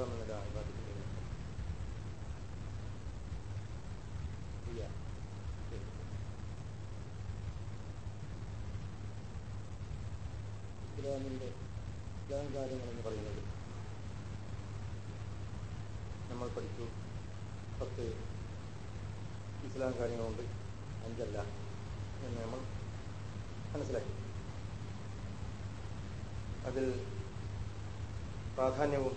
നില ആഘാതത്തിൽ ഇസ്ലാമിന്റെ ഇസ്ലാം കാര്യങ്ങൾ എന്ന് പറയുന്നത് നമ്മൾ പഠിച്ചു പത്ത് ഇസ്ലാം കാര്യങ്ങളുണ്ട് അഞ്ചല്ല എന്ന് നമ്മൾ മനസ്സിലാക്കി അതിൽ പ്രാധാന്യവും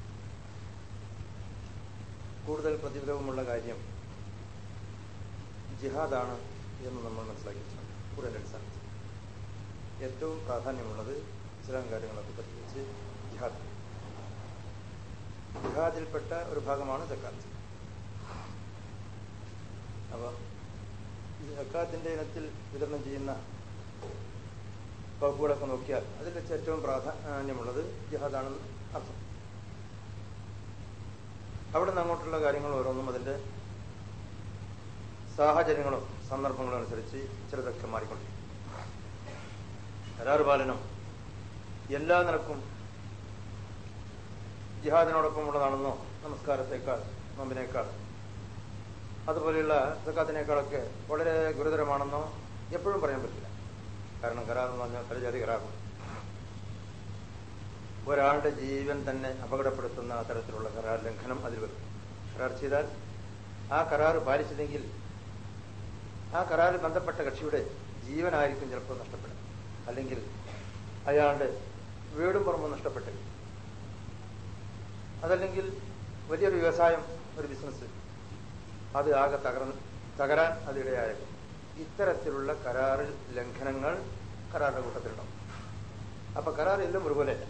കൂടുതൽ പ്രതിഫലവുമുള്ള കാര്യം ജിഹാദാണ് എന്ന് നമ്മൾ മനസ്സിലാക്കിയിട്ടുണ്ട് കൂടുതൽ അടിസ്ഥാനത്തിൽ ഏറ്റവും പ്രാധാന്യമുള്ളത് ഇസ്ലാം കാര്യങ്ങളൊക്കെ പ്രത്യേകിച്ച് ജിഹാദ് ജിഹാദിൽപ്പെട്ട ഒരു ഭാഗമാണ് ജക്കാത്ത് അപ്പോൾ ഈ ജക്കാത്തിന്റെ ഇനത്തിൽ വിതരണം ചെയ്യുന്ന വകുപ്പുകളൊക്കെ നോക്കിയാൽ അതിൽ വെച്ച് ഏറ്റവും പ്രാധാന്യമുള്ളത് ജിഹാദാണെന്ന് അർത്ഥം അവിടെ നിന്ന് അങ്ങോട്ടുള്ള കാര്യങ്ങൾ ഓരോന്നും അതിന്റെ സാഹചര്യങ്ങളും സന്ദർഭങ്ങളും അനുസരിച്ച് ചിലതൊക്കെ മാറിക്കൊണ്ടിരിക്കും കരാർ പാലനം എല്ലാ നിരക്കും ജിഹാദിനോടൊപ്പമുള്ളതാണെന്നോ നമസ്കാരത്തെക്കാൾ നോമ്പിനേക്കാൾ അതുപോലെയുള്ള സക്കാത്തിനേക്കാളൊക്കെ വളരെ ഗുരുതരമാണെന്നോ എപ്പോഴും പറയാൻ പറ്റില്ല കാരണം കരാർ എന്ന് പറഞ്ഞാൽ പല ജാതി കരാറും ഒരാളുടെ ജീവൻ തന്നെ അപകടപ്പെടുത്തുന്ന തരത്തിലുള്ള കരാർ ലംഘനം അതിൽ വരും കരാർ ചെയ്താൽ ആ കരാർ പാലിച്ചില്ലെങ്കിൽ ആ കരാറിൽ ബന്ധപ്പെട്ട കക്ഷിയുടെ ജീവനായിരിക്കും ചിലപ്പോൾ നഷ്ടപ്പെടുക അല്ലെങ്കിൽ അയാളുടെ വീടും പുറമും നഷ്ടപ്പെട്ടു അതല്ലെങ്കിൽ വലിയൊരു വ്യവസായം ഒരു ബിസിനസ് അത് ആകെ തകർ തകരാൻ അതിടയായേക്കും ഇത്തരത്തിലുള്ള കരാർ ലംഘനങ്ങൾ കരാറിന്റെ കൂട്ടത്തിലുണ്ടാവും അപ്പൊ കരാർ എല്ലാം ഒരുപോലെയല്ല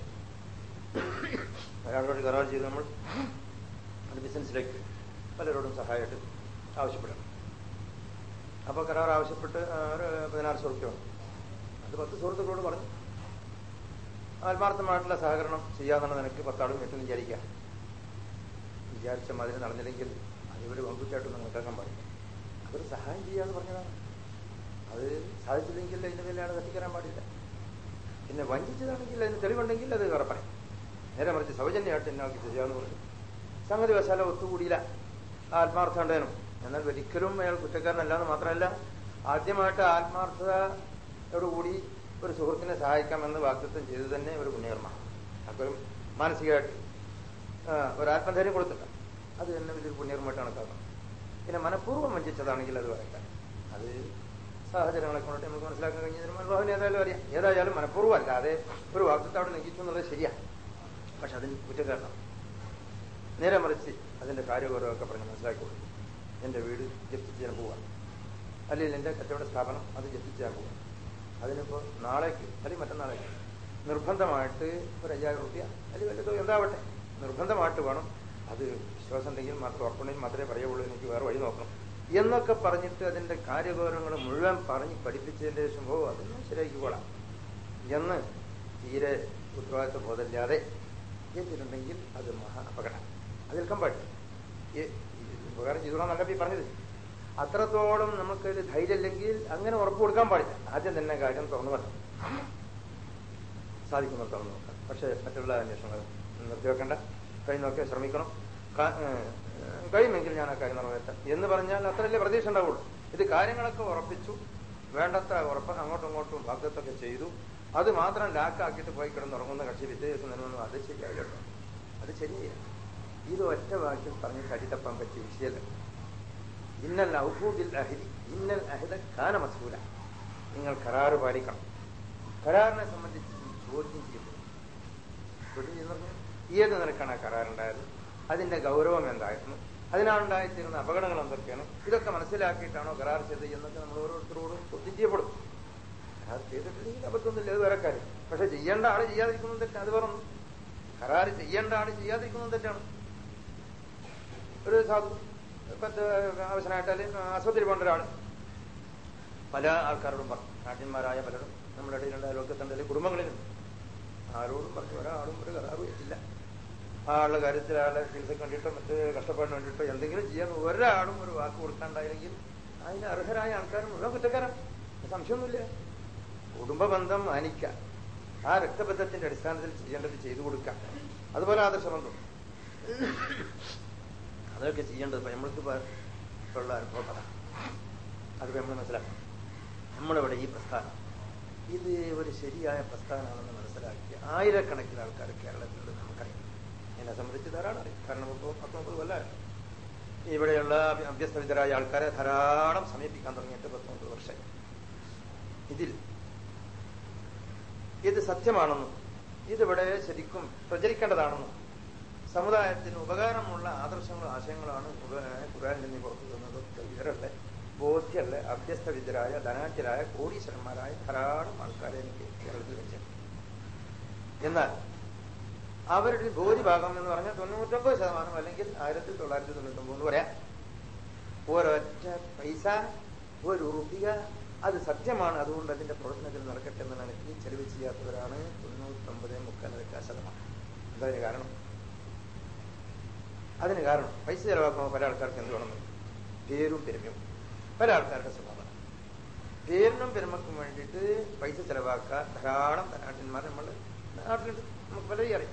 ഒരാളോട് കരാർ ചെയ്ത് നമ്മൾ ഒരു ബിസിനസ്സിലേക്ക് പലരോടും സഹായമായിട്ട് ആവശ്യപ്പെടണം അപ്പൊ കരാർ ആവശ്യപ്പെട്ട് ഒരു പതിനാറ് സുഹൃത്തുക്കളാണ് അത് പത്ത് സുഹൃത്തുക്കളോട് പറഞ്ഞു ആത്മാർത്ഥമായിട്ടുള്ള സഹകരണം ചെയ്യാന്നുള്ള നിനക്ക് പത്താളും ഏറ്റവും വിചാരിക്കാം വിചാരിച്ച മാതിരി നടന്നില്ലെങ്കിൽ അതിവര് പങ്കുവച്ചായിട്ട് കണക്കാക്കാൻ പാടില്ല അതൊരു സഹായം ചെയ്യാന്ന് പറഞ്ഞതാണ് അത് സാധിച്ചില്ലെങ്കിൽ അതിന്റെ മേലെയാണ് തട്ടിക്കരാൻ പാടില്ല പിന്നെ വഞ്ചിച്ചതാണെങ്കിൽ അതിന് തെളിവുണ്ടെങ്കിൽ അത് ഉറപ്പായി നേരെ മറിച്ച് സൗജന്യമായിട്ട് എന്നാക്കി ചെയ്യാന്ന് പറഞ്ഞു സംഗതി വശാല ഒത്തുകൂടിയില്ല ആത്മാർത്ഥം ഉണ്ടായിരുന്നു എന്നാൽ ഒരിക്കലും അയാൾ കുറ്റക്കാരനല്ല എന്ന് മാത്രമല്ല ആദ്യമായിട്ട് ആത്മാർത്ഥതയോടുകൂടി ഒരു സുഹൃത്തിനെ സഹായിക്കാമെന്ന് വാഗ്ദത്വം ചെയ്തു തന്നെ ഒരു പുണ്യകർമ്മ അപ്പൊ ഒരു മാനസികമായിട്ട് ഒരു ആത്മധൈര്യം കൊടുത്തില്ല അത് തന്നെ വലിയൊരു പുണ്യകർമ്മമായിട്ട് കണക്കാക്കണം പിന്നെ മനഃപൂർവ്വം വഞ്ചിച്ചതാണെങ്കിൽ അത് പറയട്ടെ അത് സാഹചര്യങ്ങളെ കൊണ്ടിട്ട് നമുക്ക് മനസ്സിലാക്കാൻ കഴിഞ്ഞതിന് മനോഭാവന ഏതായാലും അറിയാം ഏതായാലും മനഃപൂർവ്വം അല്ലാതെ ഒരു വാഗ്ദത്തം അവിടെ ലംഘിച്ചു എന്നുള്ളത് ശരിയാണ് പക്ഷെ അതിന് കുറ്റക്കാരണം നേരെ മറിച്ച് അതിന്റെ കാര്യഗൗരവമൊക്കെ പറഞ്ഞ് മനസ്സിലാക്കി കൊടുക്കും എന്റെ വീട് ജപ്തി ചെയ്യാൻ പോവാണ് അല്ലെങ്കിൽ എന്റെ കച്ചവട സ്ഥാപനം അത് ജപ്തി ചെയ്യാൻ പോവാണ് അതിനിപ്പോ നാളേക്ക് അല്ലെങ്കിൽ മറ്റന്നാളേക്ക് നിർബന്ധമായിട്ട് ഒരു അയ്യായിരം റുപ്യ അല്ലെങ്കിൽ വല്ലതോ എന്താവട്ടെ നിർബന്ധമായിട്ട് വേണം അത് വിശ്വാസം ഉണ്ടെങ്കിൽ മാത്രം ഉറപ്പുണ്ടെങ്കിൽ മാത്രമേ പറയുള്ളൂ എനിക്ക് വേറെ വഴി നോക്കണം എന്നൊക്കെ പറഞ്ഞിട്ട് അതിന്റെ കാര്യഗൗരവങ്ങൾ മുഴുവൻ പറഞ്ഞ് പഠിപ്പിച്ചതിന്റെ ശേഷം ഓ അതൊന്നും ശരിയാക്കിക്കോളാം എന്ന് തീരെ ഉത്തരവാദിത്വ ബോധമില്ലാതെ ചെയ്തിട്ടുണ്ടെങ്കിൽ അത് മഹാ അപകടം അതിൽ കമ്പാട്ട് ഉപകാരം ചെയ്തോളാം ഈ പറഞ്ഞത് അത്രത്തോളം നമുക്ക് ധൈര്യമില്ലെങ്കിൽ അങ്ങനെ ഉറപ്പ് കൊടുക്കാൻ പാടില്ല ആദ്യം തന്നെ കാര്യം തുറന്നു വരണം സാധിക്കുന്നത് തുറന്നു നോക്കാം പക്ഷെ മറ്റുള്ള അന്വേഷണങ്ങൾ നിർത്തിവെക്കേണ്ട കഴിയുന്നൊക്കെ ശ്രമിക്കണം കഴിയുമെങ്കിൽ ഞാൻ ആ കാര്യം നിറവേറ്റാം എന്ന് പറഞ്ഞാൽ അത്രയല്ലേ പ്രതീക്ഷ ഉണ്ടാവുള്ളൂ ഇത് കാര്യങ്ങളൊക്കെ ഉറപ്പിച്ചു വേണ്ടത്ര ഉറപ്പ് അങ്ങോട്ടും ഇങ്ങോട്ടും വാഗ്ദത്തൊക്കെ ചെയ്തു അത് മാത്രം ലാക്കാക്കിയിട്ട് പോയി കിടന്നുറങ്ങുന്ന കക്ഷി പിറ്റേ ദിവസം നിന്നു അത് ശരിയായില്ലോ അത് ശരിയല്ല ഇത് ഒറ്റ വാക്യം പറഞ്ഞ് കടിത്തപ്പാൻ പറ്റിയ വിഷയമല്ല ഇന്നൽ ഔഫൂബിൽ അഹിദി ഇന്നൽ അഹിദ കാന മസൂല നിങ്ങൾ കരാറ് പാലിക്കണം കരാറിനെ സംബന്ധിച്ച് ചോദ്യം ചെയ്യപ്പെടും ചോദ്യം ചെയ്യുന്ന ഏത് നിരക്കാണ് ആ കരാറുണ്ടായത് അതിന്റെ ഗൗരവം എന്തായിരുന്നു അതിനാണുണ്ടായിത്തീരുന്ന അപകടങ്ങൾ എന്തൊക്കെയാണ് ഇതൊക്കെ മനസ്സിലാക്കിയിട്ടാണോ കരാർ ചെയ്തത് എന്നൊക്കെ നമ്മൾ ഓരോരുത്തരോടും ചോദ്യം ചെയ്യപ്പെടും കരാർ ചെയ്തിട്ടില്ലെങ്കിൽ അബദ്ധമൊന്നുമില്ല അത് വേറെ കാര്യം പക്ഷെ ചെയ്യേണ്ട ആള് ചെയ്യാതിരിക്കുന്നത് തെറ്റാണ് അത് പറഞ്ഞു കരാർ ചെയ്യേണ്ട ആള് ചെയ്യാതിരിക്കുന്നത് തെറ്റാണ് ഒരു സാധു പത്ത് ആവശ്യമായിട്ടാല് ആശുപത്രി പോകേണ്ട ഒരാൾ പല ആൾക്കാരോടും പറഞ്ഞു നാട്യന്മാരായ പലരും നമ്മുടെ ഇടയിലുള്ള അയൽവക്കത്തുണ്ട് കുടുംബങ്ങളിലുണ്ട് ആരോടും പറഞ്ഞു ഒരാളും ഒരു കരാറും ഇല്ല ആ ആളുടെ കാര്യത്തിൽ ആളെ ചികിത്സയ്ക്ക് വേണ്ടിയിട്ടോ മറ്റ് കഷ്ടപ്പാടിന് വേണ്ടിയിട്ടോ എന്തെങ്കിലും ചെയ്യാൻ ഒരാളും ഒരു വാക്ക് കൊടുക്കാണ്ടായില്ലെങ്കിൽ അതിന് അർഹരായ ആൾക്കാർ മുഴുവൻ കുറ്റക്കാരാണ് സംശയമൊന്നുമില്ല കുടുംബ ബന്ധം മാനിക്കാം ആ രക്തബന്ധത്തിന്റെ അടിസ്ഥാനത്തിൽ ചെയ്യേണ്ടത് ചെയ്തു കൊടുക്കാം അതുപോലെ ആദർശബന്ധം അതൊക്കെ ചെയ്യേണ്ടത് ഇപ്പൊ നമ്മൾക്ക് ഇപ്പൊ ഉള്ള അനുഭവം അതാണ് അതിപ്പോ നമ്മൾ മനസ്സിലാക്കണം നമ്മളിവിടെ ഈ പ്രസ്ഥാനം ഇത് ഒരു ശരിയായ പ്രസ്ഥാനമാണെന്ന് മനസ്സിലാക്കിയ ആയിരക്കണക്കിന് ആൾക്കാർ കേരളത്തിൽ നമുക്കറിയാം എന്നെ സംബന്ധിച്ച് ധാരാളം അറിയാം കാരണം ഇപ്പോൾ പത്തൊമ്പത് കൊല്ലമായി ഇവിടെയുള്ള അഭ്യസ്തവിധരായ ആൾക്കാരെ ധാരാളം സമീപിക്കാൻ തുടങ്ങിയിട്ട് പത്തൊമ്പത് വർഷമായി ഇതിൽ ഇത് സത്യമാണെന്നും ഇതിവിടെ ശരിക്കും പ്രചരിക്കേണ്ടതാണെന്നും സമുദായത്തിന് ഉപകാരമുള്ള ആദർശങ്ങളും ആശയങ്ങളാണ് ഖുർആാനിൽ നിന്ന് പുറത്തു തന്നതൊക്കെ ഇവരല്ലേ ബോധ്യമുള്ള അഭ്യസ്തവിദ്യരായ ധനാഢ്യരായ കോടീശ്വരന്മാരായ ധാരാളം ആൾക്കാരെ എനിക്ക് കേരളത്തിൽ വെച്ച് എന്നാൽ അവരുടെ ഭൂരിഭാഗം എന്ന് പറഞ്ഞാൽ തൊണ്ണൂറ്റൊമ്പത് ശതമാനം അല്ലെങ്കിൽ ആയിരത്തി തൊള്ളായിരത്തി തൊണ്ണൂറ്റൊമ്പത് എന്ന് പറയാം ഒരൊറ്റ പൈസ ഒരു റുപിക അത് സത്യമാണ് അതുകൊണ്ട് അതിന്റെ പ്രവർത്തനത്തിൽ നടക്കട്ടെ എന്ന് എനിക്ക് ചെലവ് ചെയ്യാത്തവരാണ് തൊണ്ണൂറ്റൊമ്പത് മുക്കാലരക്ക ശതമാനം എന്താ കാരണം അതിന് കാരണം പൈസ ചെലവാക്കുമ്പോൾ പല ആൾക്കാർക്ക് എന്ത് വേണം പേരും പെരുമയും പല ആൾക്കാരുടെ സ്വഭാവം പേരിനും പെരുമക്കും വേണ്ടിയിട്ട് പൈസ ചെലവാക്കാൻ ധാരാളം ധനാഠ്യന്മാർ നമ്മൾ നാട്ടിലുണ്ട് നമുക്ക് പലരും അറിയാം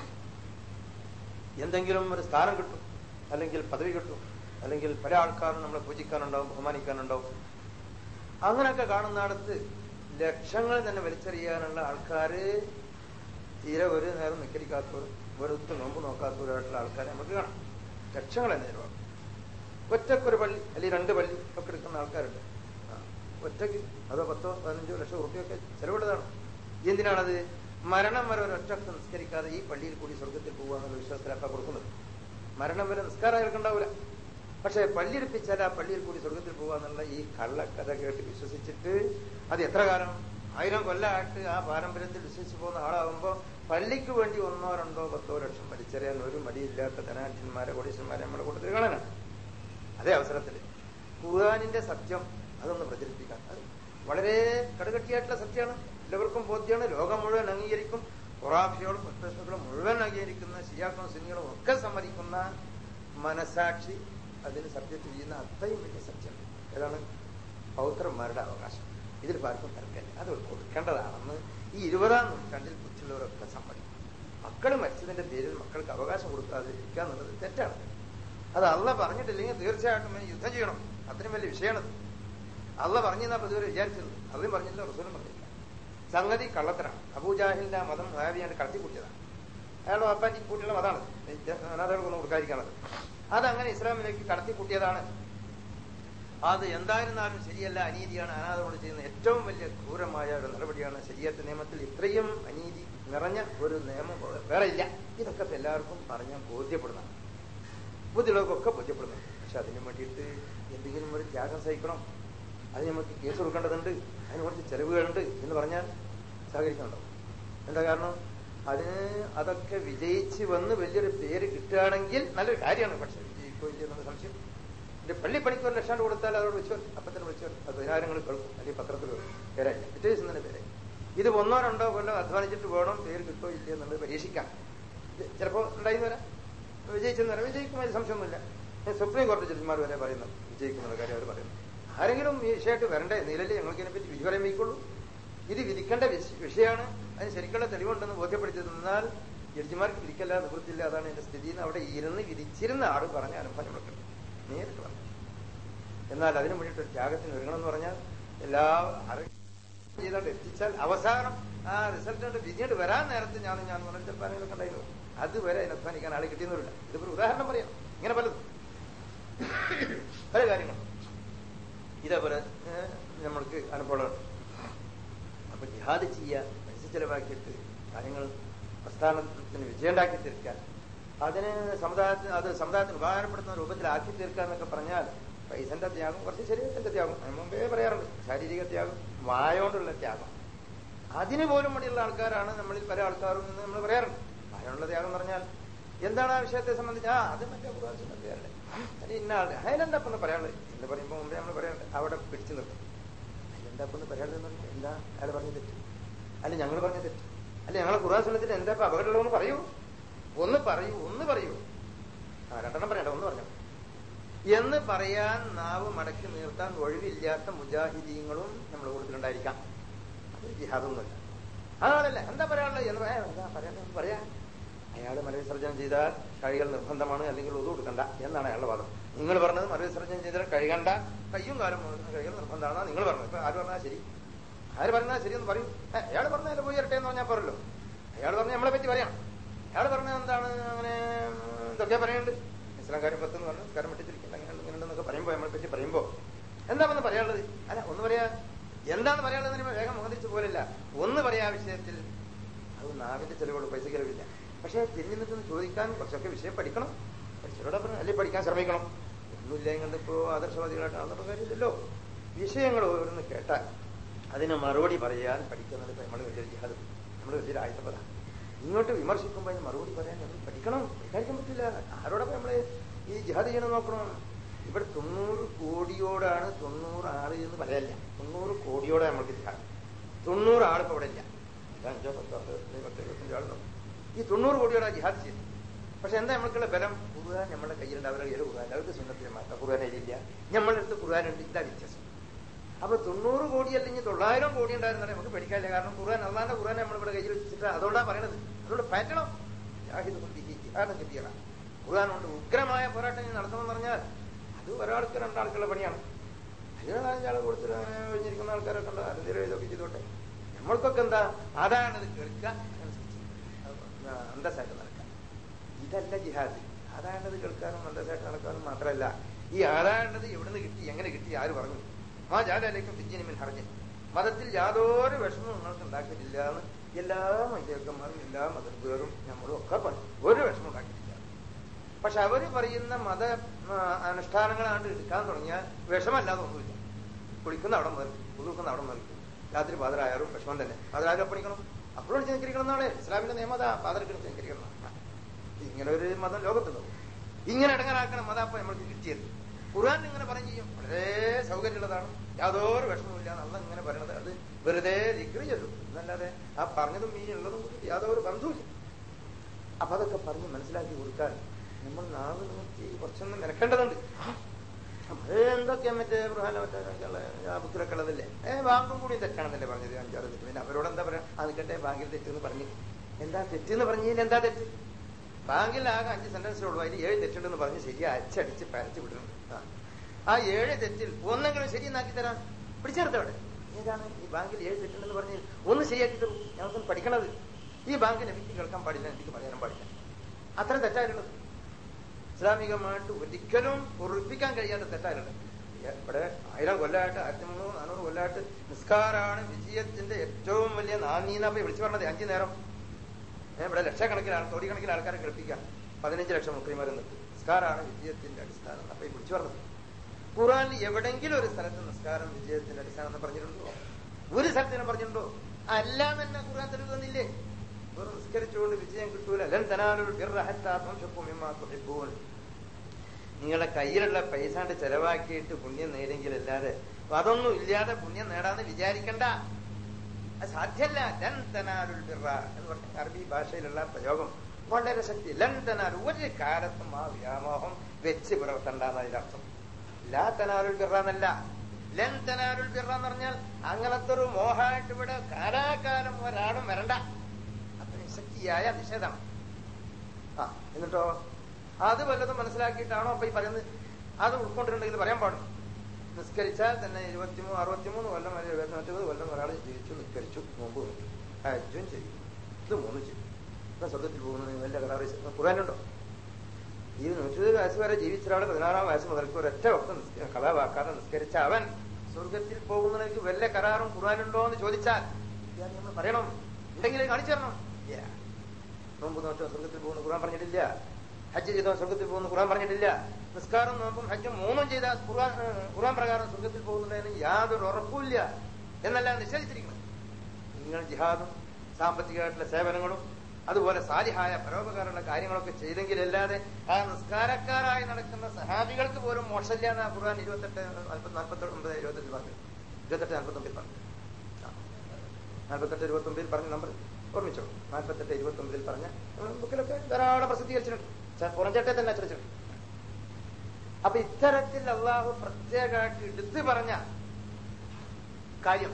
എന്തെങ്കിലും ഒരു സ്ഥാനം കിട്ടും അല്ലെങ്കിൽ പദവി കിട്ടും അല്ലെങ്കിൽ പല ആൾക്കാരും നമ്മളെ പൂജിക്കാനുണ്ടാവും ബഹുമാനിക്കാനുണ്ടാവും അങ്ങനെയൊക്കെ കാണുന്നിടത്ത് ലക്ഷങ്ങൾ തന്നെ വലിച്ചെറിയാനുള്ള ആൾക്കാര് തീരെ ഒരു നേരം നിക്കരിക്കാത്തവർ വെറുത്ത് നോമ്പ് നോക്കാത്തവരായിട്ടുള്ള ആൾക്കാരെ നമുക്ക് കാണാം ലക്ഷങ്ങൾ തന്നെ ചിലവാകും ഒറ്റക്കൊരു പള്ളി അല്ലെങ്കിൽ രണ്ട് പള്ളി ഒക്കെ എടുക്കുന്ന ആൾക്കാരുണ്ട് ഒറ്റയ്ക്ക് അതോ പത്തോ പതിനഞ്ചോ ലക്ഷം ഉറുപ്പ്യൊക്കെ ചെലവിട്ടതാണ് എന്തിനാണത് മരണം വരെ ഒരൊറ്റക്ക് നിസ്കരിക്കാതെ ഈ പള്ളിയിൽ കൂടി സ്വർഗത്തിൽ പോകുക എന്നുള്ള വിശ്വാസത്തിലൊക്കെ കൊടുക്കുന്നത് മരണം വരെ നിസ്കാരം ഉണ്ടാവില്ല പക്ഷെ പള്ളിയെടുപ്പിച്ചാൽ ആ പള്ളിയിൽ കൂടി സ്വർഗത്തിൽ പോകുക എന്നുള്ള ഈ കള്ളക്കഥ കേട്ട് വിശ്വസിച്ചിട്ട് അത് എത്ര കാലം ആയിരം കൊല്ലമായിട്ട് ആ പാരമ്പര്യത്തിൽ വിശ്വസിച്ച് പോകുന്ന ആളാകുമ്പോൾ പള്ളിക്ക് വേണ്ടി ഒന്നോ രണ്ടോ പത്തോ ലക്ഷം വലിച്ചെറിയാൻ ഒരു മടിയില്ലാത്ത ധനാഠ്യന്മാരെ കോടീശ്വരന്മാരെ നമ്മുടെ കൂട്ടത്തിൽ കാണാനാണ് അതേ അവസരത്തിൽ ഖുർആാനിന്റെ സത്യം അതൊന്ന് പ്രചരിപ്പിക്കാൻ അത് വളരെ കടുകട്ടിയായിട്ടുള്ള സത്യമാണ് എല്ലാവർക്കും ബോധ്യമാണ് ലോകം മുഴുവൻ അംഗീകരിക്കും ഖുറാഫിയോളും മുത്തശ്ശികളും മുഴുവൻ അംഗീകരിക്കുന്ന ഷിയാക്കളും സുന്നികളും ഒക്കെ സമ്മതിക്കുന്ന മനസാക്ഷി അതിന് സബ്ജക്ട് ചെയ്യുന്ന അത്രയും വലിയ സത്യം ഏതാണ് പൗത്രന്മാരുടെ അവകാശം ഇതിൽ പാർക്കും തർക്കമില്ല അത് കൊടുക്കേണ്ടതാണെന്ന് ഈ ഇരുപതാം നൂറ്റാണ്ടിൽ ബുദ്ധിയുള്ളവരൊക്കെ സമ്മതിക്കും മക്കൾ മരിച്ചതിന്റെ പേരിൽ മക്കൾക്ക് അവകാശം കൊടുക്കാതിരിക്കുക എന്നുള്ളത് തെറ്റാണ് അത് അല്ല പറഞ്ഞിട്ടില്ലെങ്കിൽ തീർച്ചയായിട്ടും യുദ്ധം ചെയ്യണം അത്രയും വലിയ വിഷയമാണത് അല്ല പറഞ്ഞാ പ്രതിവരെ വിചാരിച്ചത് അതും പറഞ്ഞില്ല റസൂലും പറഞ്ഞില്ല സംഗതി കള്ളത്തരാണ് അബൂജാഹിലിന്റെ ആ മതം ഹാവിയാണ്ട് കടത്തിക്കൂട്ടിയതാണ് അയാളുടെ അപ്പാറ്റി കൂട്ടിയുള്ള മതമാണ് അനാഥകൾക്കൊന്നും കൊടുക്കാതിരിക്കാണത് അതങ്ങനെ ഇസ്ലാമിലേക്ക് കടത്തിക്കൂട്ടിയതാണ് അത് എന്തായിരുന്നാലും ശരിയല്ല അനീതിയാണ് അനാഥകളോട് ചെയ്യുന്ന ഏറ്റവും വലിയ ക്രൂരമായ ഒരു നടപടിയാണ് ശരിയത്തെ നിയമത്തിൽ ഇത്രയും അനീതി നിറഞ്ഞ ഒരു നിയമം വേറെ ഇല്ല ഇതൊക്കെ എല്ലാവർക്കും പറഞ്ഞാൽ ബോധ്യപ്പെടുന്നതാണ് ബുദ്ധിയുള്ളവർക്കൊക്കെ ബോധ്യപ്പെടുന്നുണ്ട് പക്ഷെ അതിന് വേണ്ടിയിട്ട് എന്തെങ്കിലും ഒരു ത്യാഗം സഹിക്കണം അതിന് നമുക്ക് കേസ് കൊടുക്കേണ്ടതുണ്ട് അതിന് കുറച്ച് ചെലവുകളുണ്ട് എന്ന് പറഞ്ഞാൽ സഹകരിക്കുന്നുണ്ടോ എന്താ കാരണം അതിന് അതൊക്കെ വിജയിച്ച് വന്ന് വലിയൊരു പേര് കിട്ടുകയാണെങ്കിൽ നല്ലൊരു കാര്യമാണ് പക്ഷെ വിജയിക്കോ ഇല്ല എന്നുള്ള സംശയം എന്റെ പള്ളിപ്പണിക്ക് ഒരു ലക്ഷം കൊടുത്താൽ അതോട് വെച്ചു അപ്പൊ തന്നെ വെച്ചു അത് പതിനായിരങ്ങൾ കേൾക്കും അല്ലെങ്കിൽ പത്രത്തിൽ പേരായില്ല പിറ്റേ ദിവസം തന്നെ പേരായി ഇത് ഒന്നോ രണ്ടോ കൊല്ലം അധ്വാനിച്ചിട്ട് വേണം പേര് കിട്ടോ ഇല്ല എന്നുള്ളത് പരീക്ഷിക്കാം ചിലപ്പോൾ ഉണ്ടായിന്ന് വരാം വിജയിച്ചെന്ന് വരാം വിജയിക്കും അതിന് സംശയമൊന്നുമില്ല സുപ്രീം കോടതി ജഡ്ജിമാർ വരെ പറയുന്നു വിജയിക്കുന്ന കാര്യം അവർ പറയുന്നു ആരെങ്കിലും ഈ വിഷയമായിട്ട് വരണ്ടേ നിലയിൽ ഞങ്ങൾക്ക് ഇതിനെപ്പറ്റി വിധി പറയാൻ വയ്ക്കുള്ളൂ ഇത് വിധിക്കേണ്ട വിഷയമാണ് അതിന് ശരിക്കുള്ള തെളിവുണ്ടെന്ന് ബോധ്യപ്പെടുത്തി തന്നാൽ ജഡ്ജിമാർക്ക് വിധിക്കല്ല നിവൃത്തില്ല അതാണ് എന്റെ സ്ഥിതി എന്ന് അവിടെ ഇരുന്ന് വിധിച്ചിരുന്ന ആട് പറഞ്ഞ അനുഭവം നമ്മൾക്ക് നേരിട്ട് പറഞ്ഞു എന്നാൽ അതിനു വേണ്ടിയിട്ട് ത്യാഗത്തിന് ഒരുങ്ങണം എന്ന് പറഞ്ഞാൽ എല്ലാ ചെയ്തോണ്ട് എത്തിച്ചാൽ അവസാനം ആ റിസൾട്ട് വിധിയോട് വരാൻ നേരത്തെ ഞാൻ ഞാൻ പറഞ്ഞ ചിലപ്പോൾ ആരെങ്കിലും ഉണ്ടായിരുന്നു അതുവരെ അതിന് അധ്വാനിക്കാൻ ആളെ കിട്ടിയെന്നില്ല ഇതിപ്പോ ഒരു ഉദാഹരണം പറയാം ഇങ്ങനെ പലതും പല കാര്യങ്ങളും ഇതേപോലെ നമ്മൾക്ക് അനുഭവമുണ്ട് അപ്പൊ ജിഹാദ് ചെയ്യുക പൈസ ചെലവാക്കിയിട്ട് കാര്യങ്ങൾ പ്രസ്ഥാനത്തിന് വിജയമുണ്ടാക്കി തീർക്കാൻ അതിന് സമുദായത്തിന് അത് സമുദായത്തിന് ഉപകാരപ്പെടുന്ന രൂപത്തിലാക്കി തീർക്കുക എന്നൊക്കെ പറഞ്ഞാൽ പൈസന്റെ ത്യാഗം കുറച്ച് ശരീരത്തിന്റെ ത്യാഗം അതിന് മുമ്പേ പറയാറുണ്ട് ശാരീരിക ത്യാഗം വായോണ്ടുള്ള ത്യാഗം അതിന് പോലും മടിയുള്ള ആൾക്കാരാണ് നമ്മളിൽ പല ആൾക്കാരും എന്ന് നമ്മൾ പറയാറുണ്ട് വായോണ്ടുള്ള ത്യാഗം എന്ന് പറഞ്ഞാൽ എന്താണ് ആ വിഷയത്തെ സംബന്ധിച്ച് ആ അത് മറ്റേ പ്രാവശ്യമല്ലേ അല്ലെ ഇന്ന ആളുടെ അതിലെന്താ ഇപ്പം പറയാനുള്ളത് എന്ന് പറയുമ്പോൾ മുമ്പേ നമ്മൾ പറയാറുണ്ട് അവിടെ പിടിച്ചു നിർത്തും അതിലെന്താ ഇപ്പം പറയാനുള്ളത് പറഞ്ഞാൽ എന്താ അയാൾ പറഞ്ഞ തെറ്റ് അല്ല ഞങ്ങൾ പറഞ്ഞ തെറ്റ് അല്ല ഞങ്ങളെ ഖുർആൻ സുന്നത്തിൽ എന്താ ഇപ്പൊ അപകടമുള്ളതെന്ന് പറയൂ ഒന്ന് പറയൂ ഒന്ന് പറയൂ ആ രണ്ടെണ്ണം പറയണ്ട ഒന്ന് പറഞ്ഞു എന്ന് പറയാൻ നാവ് മടക്കി നിർത്താൻ ഒഴിവില്ലാത്ത മുജാഹിദീങ്ങളും നമ്മുടെ കൂട്ടത്തിലുണ്ടായിരിക്കാം അത് ജിഹാദൊന്നുമില്ല ആളല്ല എന്താ പറയാനുള്ളത് എന്ന് പറയാ എന്താ പറയാൻ പറയാ അയാൾ അയാൾ മലവിസർജനം ചെയ്താൽ കഴികൾ നിർബന്ധമാണ് അല്ലെങ്കിൽ ഒതു കൊടുക്കണ്ട എന്നാണ് അയാളുടെ വാദം നിങ്ങൾ പറഞ്ഞത് മലവിസർജനം ചെയ്താൽ കഴുകണ്ട കയ്യും കാലം മുഴുവൻ കഴികൾ നിർബന്ധമാണെന്നാണ് നിങ്ങൾ പറഞ്ഞത് ഇപ്പൊ ആര് പറഞ്ഞാൽ ശരി ആര് പറഞ്ഞാൽ ശരിയെന്ന് പറയും അയാൾ പറഞ്ഞാൽ പോയി ഇരട്ടെ എന്ന് പറഞ്ഞാൽ പോരല്ലോ അയാൾ പറഞ്ഞ നമ്മളെ പറ്റി പറയണം അയാൾ പറഞ്ഞത് എന്താണ് അങ്ങനെ ഇതൊക്കെ പറയുന്നുണ്ട് ഇസ്ലാം കാര്യം പത്തെന്ന് പറഞ്ഞു കാര്യം വെട്ടിച്ചിരിക്കില്ല അങ്ങനെ ഇങ്ങനെ എന്നൊക്കെ പറയുമ്പോൾ നമ്മളെ പറ്റി പറയുമ്പോൾ എന്താ വന്ന് പറയാനുള്ളത് അല്ല ഒന്ന് പറയാ എന്താന്ന് പറയാനുള്ളത് വേഗം മുഖതിരിച്ച് പോലില്ല ഒന്ന് പറയാ വിഷയത്തിൽ അത് നാവിന്റെ ചെലവുകൾ പൈസ ചെലവില്ല പക്ഷെ തിരിഞ്ഞു നിൽക്കുന്ന ചോദിക്കാൻ കുറച്ചൊക്കെ വിഷയം പഠിക്കണം പഠിച്ചവരോടെ പറഞ്ഞു അല്ലെങ്കിൽ പഠിക്കാൻ ശ്രമിക്കണം ഒന്നുമില്ല ഇങ്ങോട്ട് ഇപ്പോ ആദർശവാദികളായിട്ട് അതൊന്നും കാര്യമില്ലല്ലോ വിഷയങ്ങൾ ഓരോന്ന് കേട്ടാൽ അതിന് മറുപടി പറയാൻ പഠിക്കുന്നത് ഇപ്പൊ നമ്മൾ വലിയൊരു ജിഹാദ് നമ്മൾ വലിയൊരു ആയുധപത ഇങ്ങോട്ട് വിമർശിക്കുമ്പോൾ അതിന് മറുപടി പറയാൻ നമ്മൾ പഠിക്കണം വിചാരിക്കാൻ പറ്റില്ല ആരോടൊപ്പം നമ്മള് ഈ ജിഹാദ് ചെയ്യണം നോക്കണം ഇവിടെ തൊണ്ണൂറ് കോടിയോടാണ് തൊണ്ണൂറ് ആള് എന്ന് പറയല്ല തൊണ്ണൂറ് കോടിയോടെ നമ്മൾക്ക് ജിഹാദ് തൊണ്ണൂറ് ആളിപ്പോ ഇവിടെ ഇല്ല ഇത് അഞ്ചോ പത്തോ പത്ത് എഴുപത്തഞ്ചോ ആളുണ്ടാവും ഈ തൊണ്ണൂറ് കോടിയോടെ ജിഹാദ് ചെയ്തു പക്ഷെ എന്താ നമ്മൾക്കുള്ള ബലം ഖുർആൻ നമ്മുടെ കയ്യിലുണ്ട് അവരുടെ കയ്യിൽ ഖുർആൻ അവർക്ക് സുന്നത്തിന് മാറ്റാം ഖുർആൻ ഇല്ല നമ്മളുടെ അടുത്ത് ഖുർആനുണ്ട് ഇതാ വ്യത്യാസം അപ്പൊ തൊണ്ണൂറ് കോടി അല്ലെങ്കിൽ തൊള്ളായിരം കോടി ഉണ്ടായിരുന്നാലേ നമുക്ക് പഠിക്കാനില്ല കാരണം ഖുർആൻ അള്ളാന്റെ ഖുർആൻ നമ്മളിവിടെ കയ്യിൽ വെച്ചിട്ട് അതുകൊണ്ടാണ് പറയണത് അതുകൊണ്ട് പറ്റണം ജാഹിദ് കൊണ്ട് ജിഹാദം കിട്ടിയണ ഖുർആൻ കൊണ്ട് ഉഗ്രമായ പോരാട്ടം നടത്തണമെന്ന് പറഞ്ഞാൽ അത് ഒരാൾക്ക് രണ്ടാൾക്കുള്ള പണിയാണ് അതിന് നാലഞ്ചാൾ കൊടുത്തിട്ട് അങ്ങനെ ഒഴിഞ്ഞിരിക്കുന്ന ആൾക്കാരൊക്കെ ഉണ്ട് അതെന്തെങ്കിലും ഇതൊക്കെ ചെയ്തോട്ടെ നമ്മൾക്കൊക്കെ എന്താ അതാണത് കേൾക്കുക അന്തസ്സായിട്ട് നടക്കുക ഇതല്ല ജിഹാദ് ആദാണ്ടത് കേൾക്കാനും അന്തസ്സായിട്ട് നടക്കാനും മാത്രമല്ല ഈ ആദാണ്ടത് എവിടുന്ന് കിട്ടി എങ്ങനെ കിട്ടി ആര് പറഞ്ഞു ആ ജാലാലേക്കും ഫിജിനിമിൻ ഹർജൻ മതത്തിൽ യാതൊരു വിഷമവും നിങ്ങൾക്ക് ഉണ്ടാക്കിയിട്ടില്ല എന്ന് എല്ലാ മൈതേക്കന്മാരും എല്ലാ മതക്കാരും നമ്മളും ഒക്കെ പറഞ്ഞു ഒരു വിഷമം ഉണ്ടാക്കിയിട്ടില്ല പക്ഷെ അവര് പറയുന്ന മത അനുഷ്ഠാനങ്ങളാണ്ട് എടുക്കാൻ തുടങ്ങിയാൽ വിഷമല്ലാതെ ഒന്നുമില്ല കുളിക്കുന്ന അവിടെ മുതൽ കുളിക്കുന്ന അവിടെ മുതൽ രാത്രി പാതിരായാലും വിഷമം തന്നെ പാതിരായാലും പണിക്കണം അപ്പോഴും ചെനിക്കരിക്കണം എന്നാണ് ഇസ്ലാമിന്റെ നിയമത പാതിരക്കണം ചെനിക്കരിക്കണം ഇങ്ങനെ ഒരു മതം ലോകത്തുണ്ടോ ഇങ്ങനെ ഇടങ്ങനാക്കണം മതം അപ്പൊ നമ്മൾക്ക് കിട്ടിയത് ഖുർആൻ ഇങ്ങനെ പറയും ചെയ്യും വളരെ സൗകര്യമുള്ളതാണ് യാതൊരു വിഷമവുമില്ല നല്ല ഇങ്ങനെ പറയണത് അത് വെറുതെ ലിഗ്രി ചെല്ലും എന്നല്ലാതെ ആ പറഞ്ഞതും ഈ ഉള്ളതും കൂടി യാതൊരു ബന്ധവുമില്ല അപ്പൊ അതൊക്കെ പറഞ്ഞ് മനസ്സിലാക്കി കൊടുക്കാൻ നമ്മൾ നാവ് നോക്കി കുറച്ചൊന്നും നിരക്കേണ്ടതുണ്ട് എന്തൊക്കെയാ മറ്റേ ബൃഹാല മറ്റേ ബുക്കിലൊക്കെ ഉള്ളതല്ലേ ഏ ബാങ്കും കൂടി തെറ്റാണെന്നല്ലേ പറഞ്ഞത് അഞ്ചാറ് തെറ്റ് പിന്നെ അവരോട് എന്താ പറയാ അത് നിൽക്കട്ടെ ബാങ്കിൽ തെറ്റെന്ന് പറഞ്ഞു എന്താ തെറ്റെന്ന് പറഞ്ഞതിൽ എന്താ തെറ്റ് ബാങ്കിൽ ആകെ അഞ്ച് സെന്റൻസേ ഉള്ളൂ അതിൽ ഏഴ് തെറ്റുണ്ടെന്ന് പറഞ്ഞ് ശരി അച്ചടിച്ച് പരച്ച് വിടുന്നുണ്ട് ആ ഏഴ് തെറ്റിൽ ഒന്നെങ്കിലും ശരിയെന്നാക്കി തരാൻ പിടിച്ചെടുത്തവിടെ ഏതാണ് ഈ ബാങ്കിൽ ഏഴ് തെറ്റുണ്ടെന്ന് പറഞ്ഞ് ഒന്ന് ശരിയാക്കി തരൂ ഞങ്ങൾക്ക് പഠിക്കണത് ഈ ബാങ്കിൽ എനിക്ക് കേൾക്കാൻ പാടില്ല എനിക്ക് പറയാനും പാടില്ല അത്ര തെറ്റായിട്ടുള്ളത് ഇസ്ലാമികമായിട്ട് ഒരിക്കലും ഉറപ്പിക്കാൻ കഴിയാത്ത തെറ്റായിട്ടുണ്ട് ഇവിടെ ആയിരം കൊല്ലമായിട്ട് ആയിരത്തി മുന്നൂറ് നാനൂറ് കൊല്ലമായിട്ട് നിസ്കാരാണ് വിജയത്തിന്റെ ഏറ്റവും വലിയ നാനീനപ്പ വിളിച്ചു പറഞ്ഞത് അഞ്ചു നേരം ഇവിടെ ലക്ഷക്കണക്കിന് ആൾ കോടിക്കണക്കിന് ആൾക്കാരെ കേൾപ്പിക്കാം പതിനഞ്ച് ലക്ഷം മുസ്ലിമാർ നിൽക്കും നിസ്കാരാണ് വിജയത്തിന്റെ അടിസ്ഥാനം അപ്പൊ ഈ വിളിച്ചു പറഞ്ഞത് ഖുറാനിൽ എവിടെങ്കിലും ഒരു സ്ഥലത്ത് നിസ്കാരം വിജയത്തിന്റെ അടിസ്ഥാനം എന്ന് പറഞ്ഞിട്ടുണ്ടോ ഒരു സ്ഥലത്തിനെ പറഞ്ഞിട്ടുണ്ടോ അല്ല തന്നെ ഖുറാൻ തെളിവ് തന്നില്ലേ വെറും നിസ്കരിച്ചുകൊണ്ട് വിജയം കിട്ടൂല ലൻ തനാലൊരു നിങ്ങളുടെ കയ്യിലുള്ള പൈസ കൊണ്ട് ചെലവാക്കിയിട്ട് പുണ്യം നേടെങ്കിൽ അല്ലാതെ അതൊന്നും ഇല്ലാതെ പുണ്യം നേടാന്ന് വിചാരിക്കണ്ട അത് സാധ്യല്ല ലൻ തനാലുൽ ബിറ എന്ന് പറഞ്ഞ അറബി ഭാഷയിലുള്ള പ്രയോഗം വളരെ ശക്തി ലൻ തനാൽ ഒരു കാലത്തും ആ വ്യാമോഹം വെച്ച് പുലർത്തണ്ടെന്ന് അതിന്റെ അർത്ഥം ലാ തനാലുൽ ബിറ എന്നല്ല ലൻ തനാലുൽ ബിറ എന്ന് പറഞ്ഞാൽ അങ്ങനത്തെ ഒരു മോഹമായിട്ട് ഇവിടെ കാലാകാലം ഒരാളും വരണ്ട അത്രയും ശക്തിയായ നിഷേധമാണ് ആ എന്നിട്ടോ അത് വല്ലതും മനസ്സിലാക്കിയിട്ടാണോ അപ്പൊ ഈ പറയുന്നത് അത് ഉൾക്കൊണ്ടിട്ടുണ്ടെങ്കിൽ പറയാൻ പാടില്ല നിസ്കരിച്ചാൽ തന്നെ ഇരുപത്തിമൂന്ന് അറുപത്തിമൂന്ന് കൊല്ലം വരെ എഴുപത്തിമറ്റത് കൊല്ലം ഒരാൾ ജീവിച്ചു നിസ്കരിച്ചു നോമ്പ് നോക്കി ഹജ്ജും ചെയ്യും ഇത് മൂന്നും ചെയ്യും ഇപ്പൊ സ്വർഗത്തിൽ പോകുന്നത് വല്ല കരാറ് ഖുറാനുണ്ടോ ഈ നൂറ്റി വയസ്സ് വരെ ജീവിച്ച ഒരാൾ പതിനാറാം വയസ്സ് മുതൽക്ക് ഒരൊറ്റ വക്തം കളവാക്കാതെ നിസ്കരിച്ച അവൻ സ്വർഗത്തിൽ പോകുന്നതിലേക്ക് വല്ല കരാറും ഖുറാനുണ്ടോ എന്ന് ചോദിച്ചാൽ നമ്മൾ പറയണം ഉണ്ടെങ്കിൽ കാണിച്ചു തരണം നോമ്പ് നോറ്റോ സ്വർഗത്തിൽ പോകുന്ന ഖുറാൻ പറഞ്ഞിട്ടില്ല ഹജ്ജ് ചെയ്തോ സ്വർഗത്തിൽ പോകുന്ന ഖുറാൻ പറഞ്ഞിട്ടില്ല നിസ്കാരം നോമ്പും ഹജ്ജും മൂന്നും ചെയ്ത ഖുറാൻ ഖുറാൻ പ്രകാരം സ്വർഗത്തിൽ പോകുന്നതിന് യാതൊരു ഉറപ്പുമില്ല എന്നല്ല നിഷേധിച്ചിരിക്കുന്നത് നിങ്ങൾ ജിഹാദും സാമ്പത്തികമായിട്ടുള്ള സേവനങ്ങളും അതുപോലെ സാലിഹായ പരോപകാരമുള്ള കാര്യങ്ങളൊക്കെ ചെയ്തെങ്കിലല്ലാതെ ആ നിസ്കാരക്കാരായി നടക്കുന്ന സഹാബികൾക്ക് പോലും മോശമില്ല എന്ന ഖുർആൻ ഇരുപത്തെട്ട് നാൽപ്പത്തി നാൽപ്പത്തി ഒമ്പത് ഇരുപത്തെട്ട് പറഞ്ഞു ഇരുപത്തെട്ട് നാൽപ്പത്തൊമ്പതിൽ പറഞ്ഞു നാൽപ്പത്തെട്ട് ഇരുപത്തി ഒമ്പതിൽ പറഞ്ഞ നമ്പർ ഓർമ്മിച്ചോ നാൽപ്പത്തെട്ട് ഇരുപത്തി ഒമ്പതിൽ പറഞ്ഞ ബുക്കിലൊക്കെ ധാരാളം പ്രസിദ്ധീകരിച്ചിട്ടുണ്ട് പുറഞ്ചേട്ടെ തന്നെ അച്ചടിച്ചിട്ടുണ്ട് അപ്പൊ ഇത്തരത്തിൽ അള്ളാഹു പ്രത്യേകമായിട്ട് എടുത്തു പറഞ്ഞ കാര്യം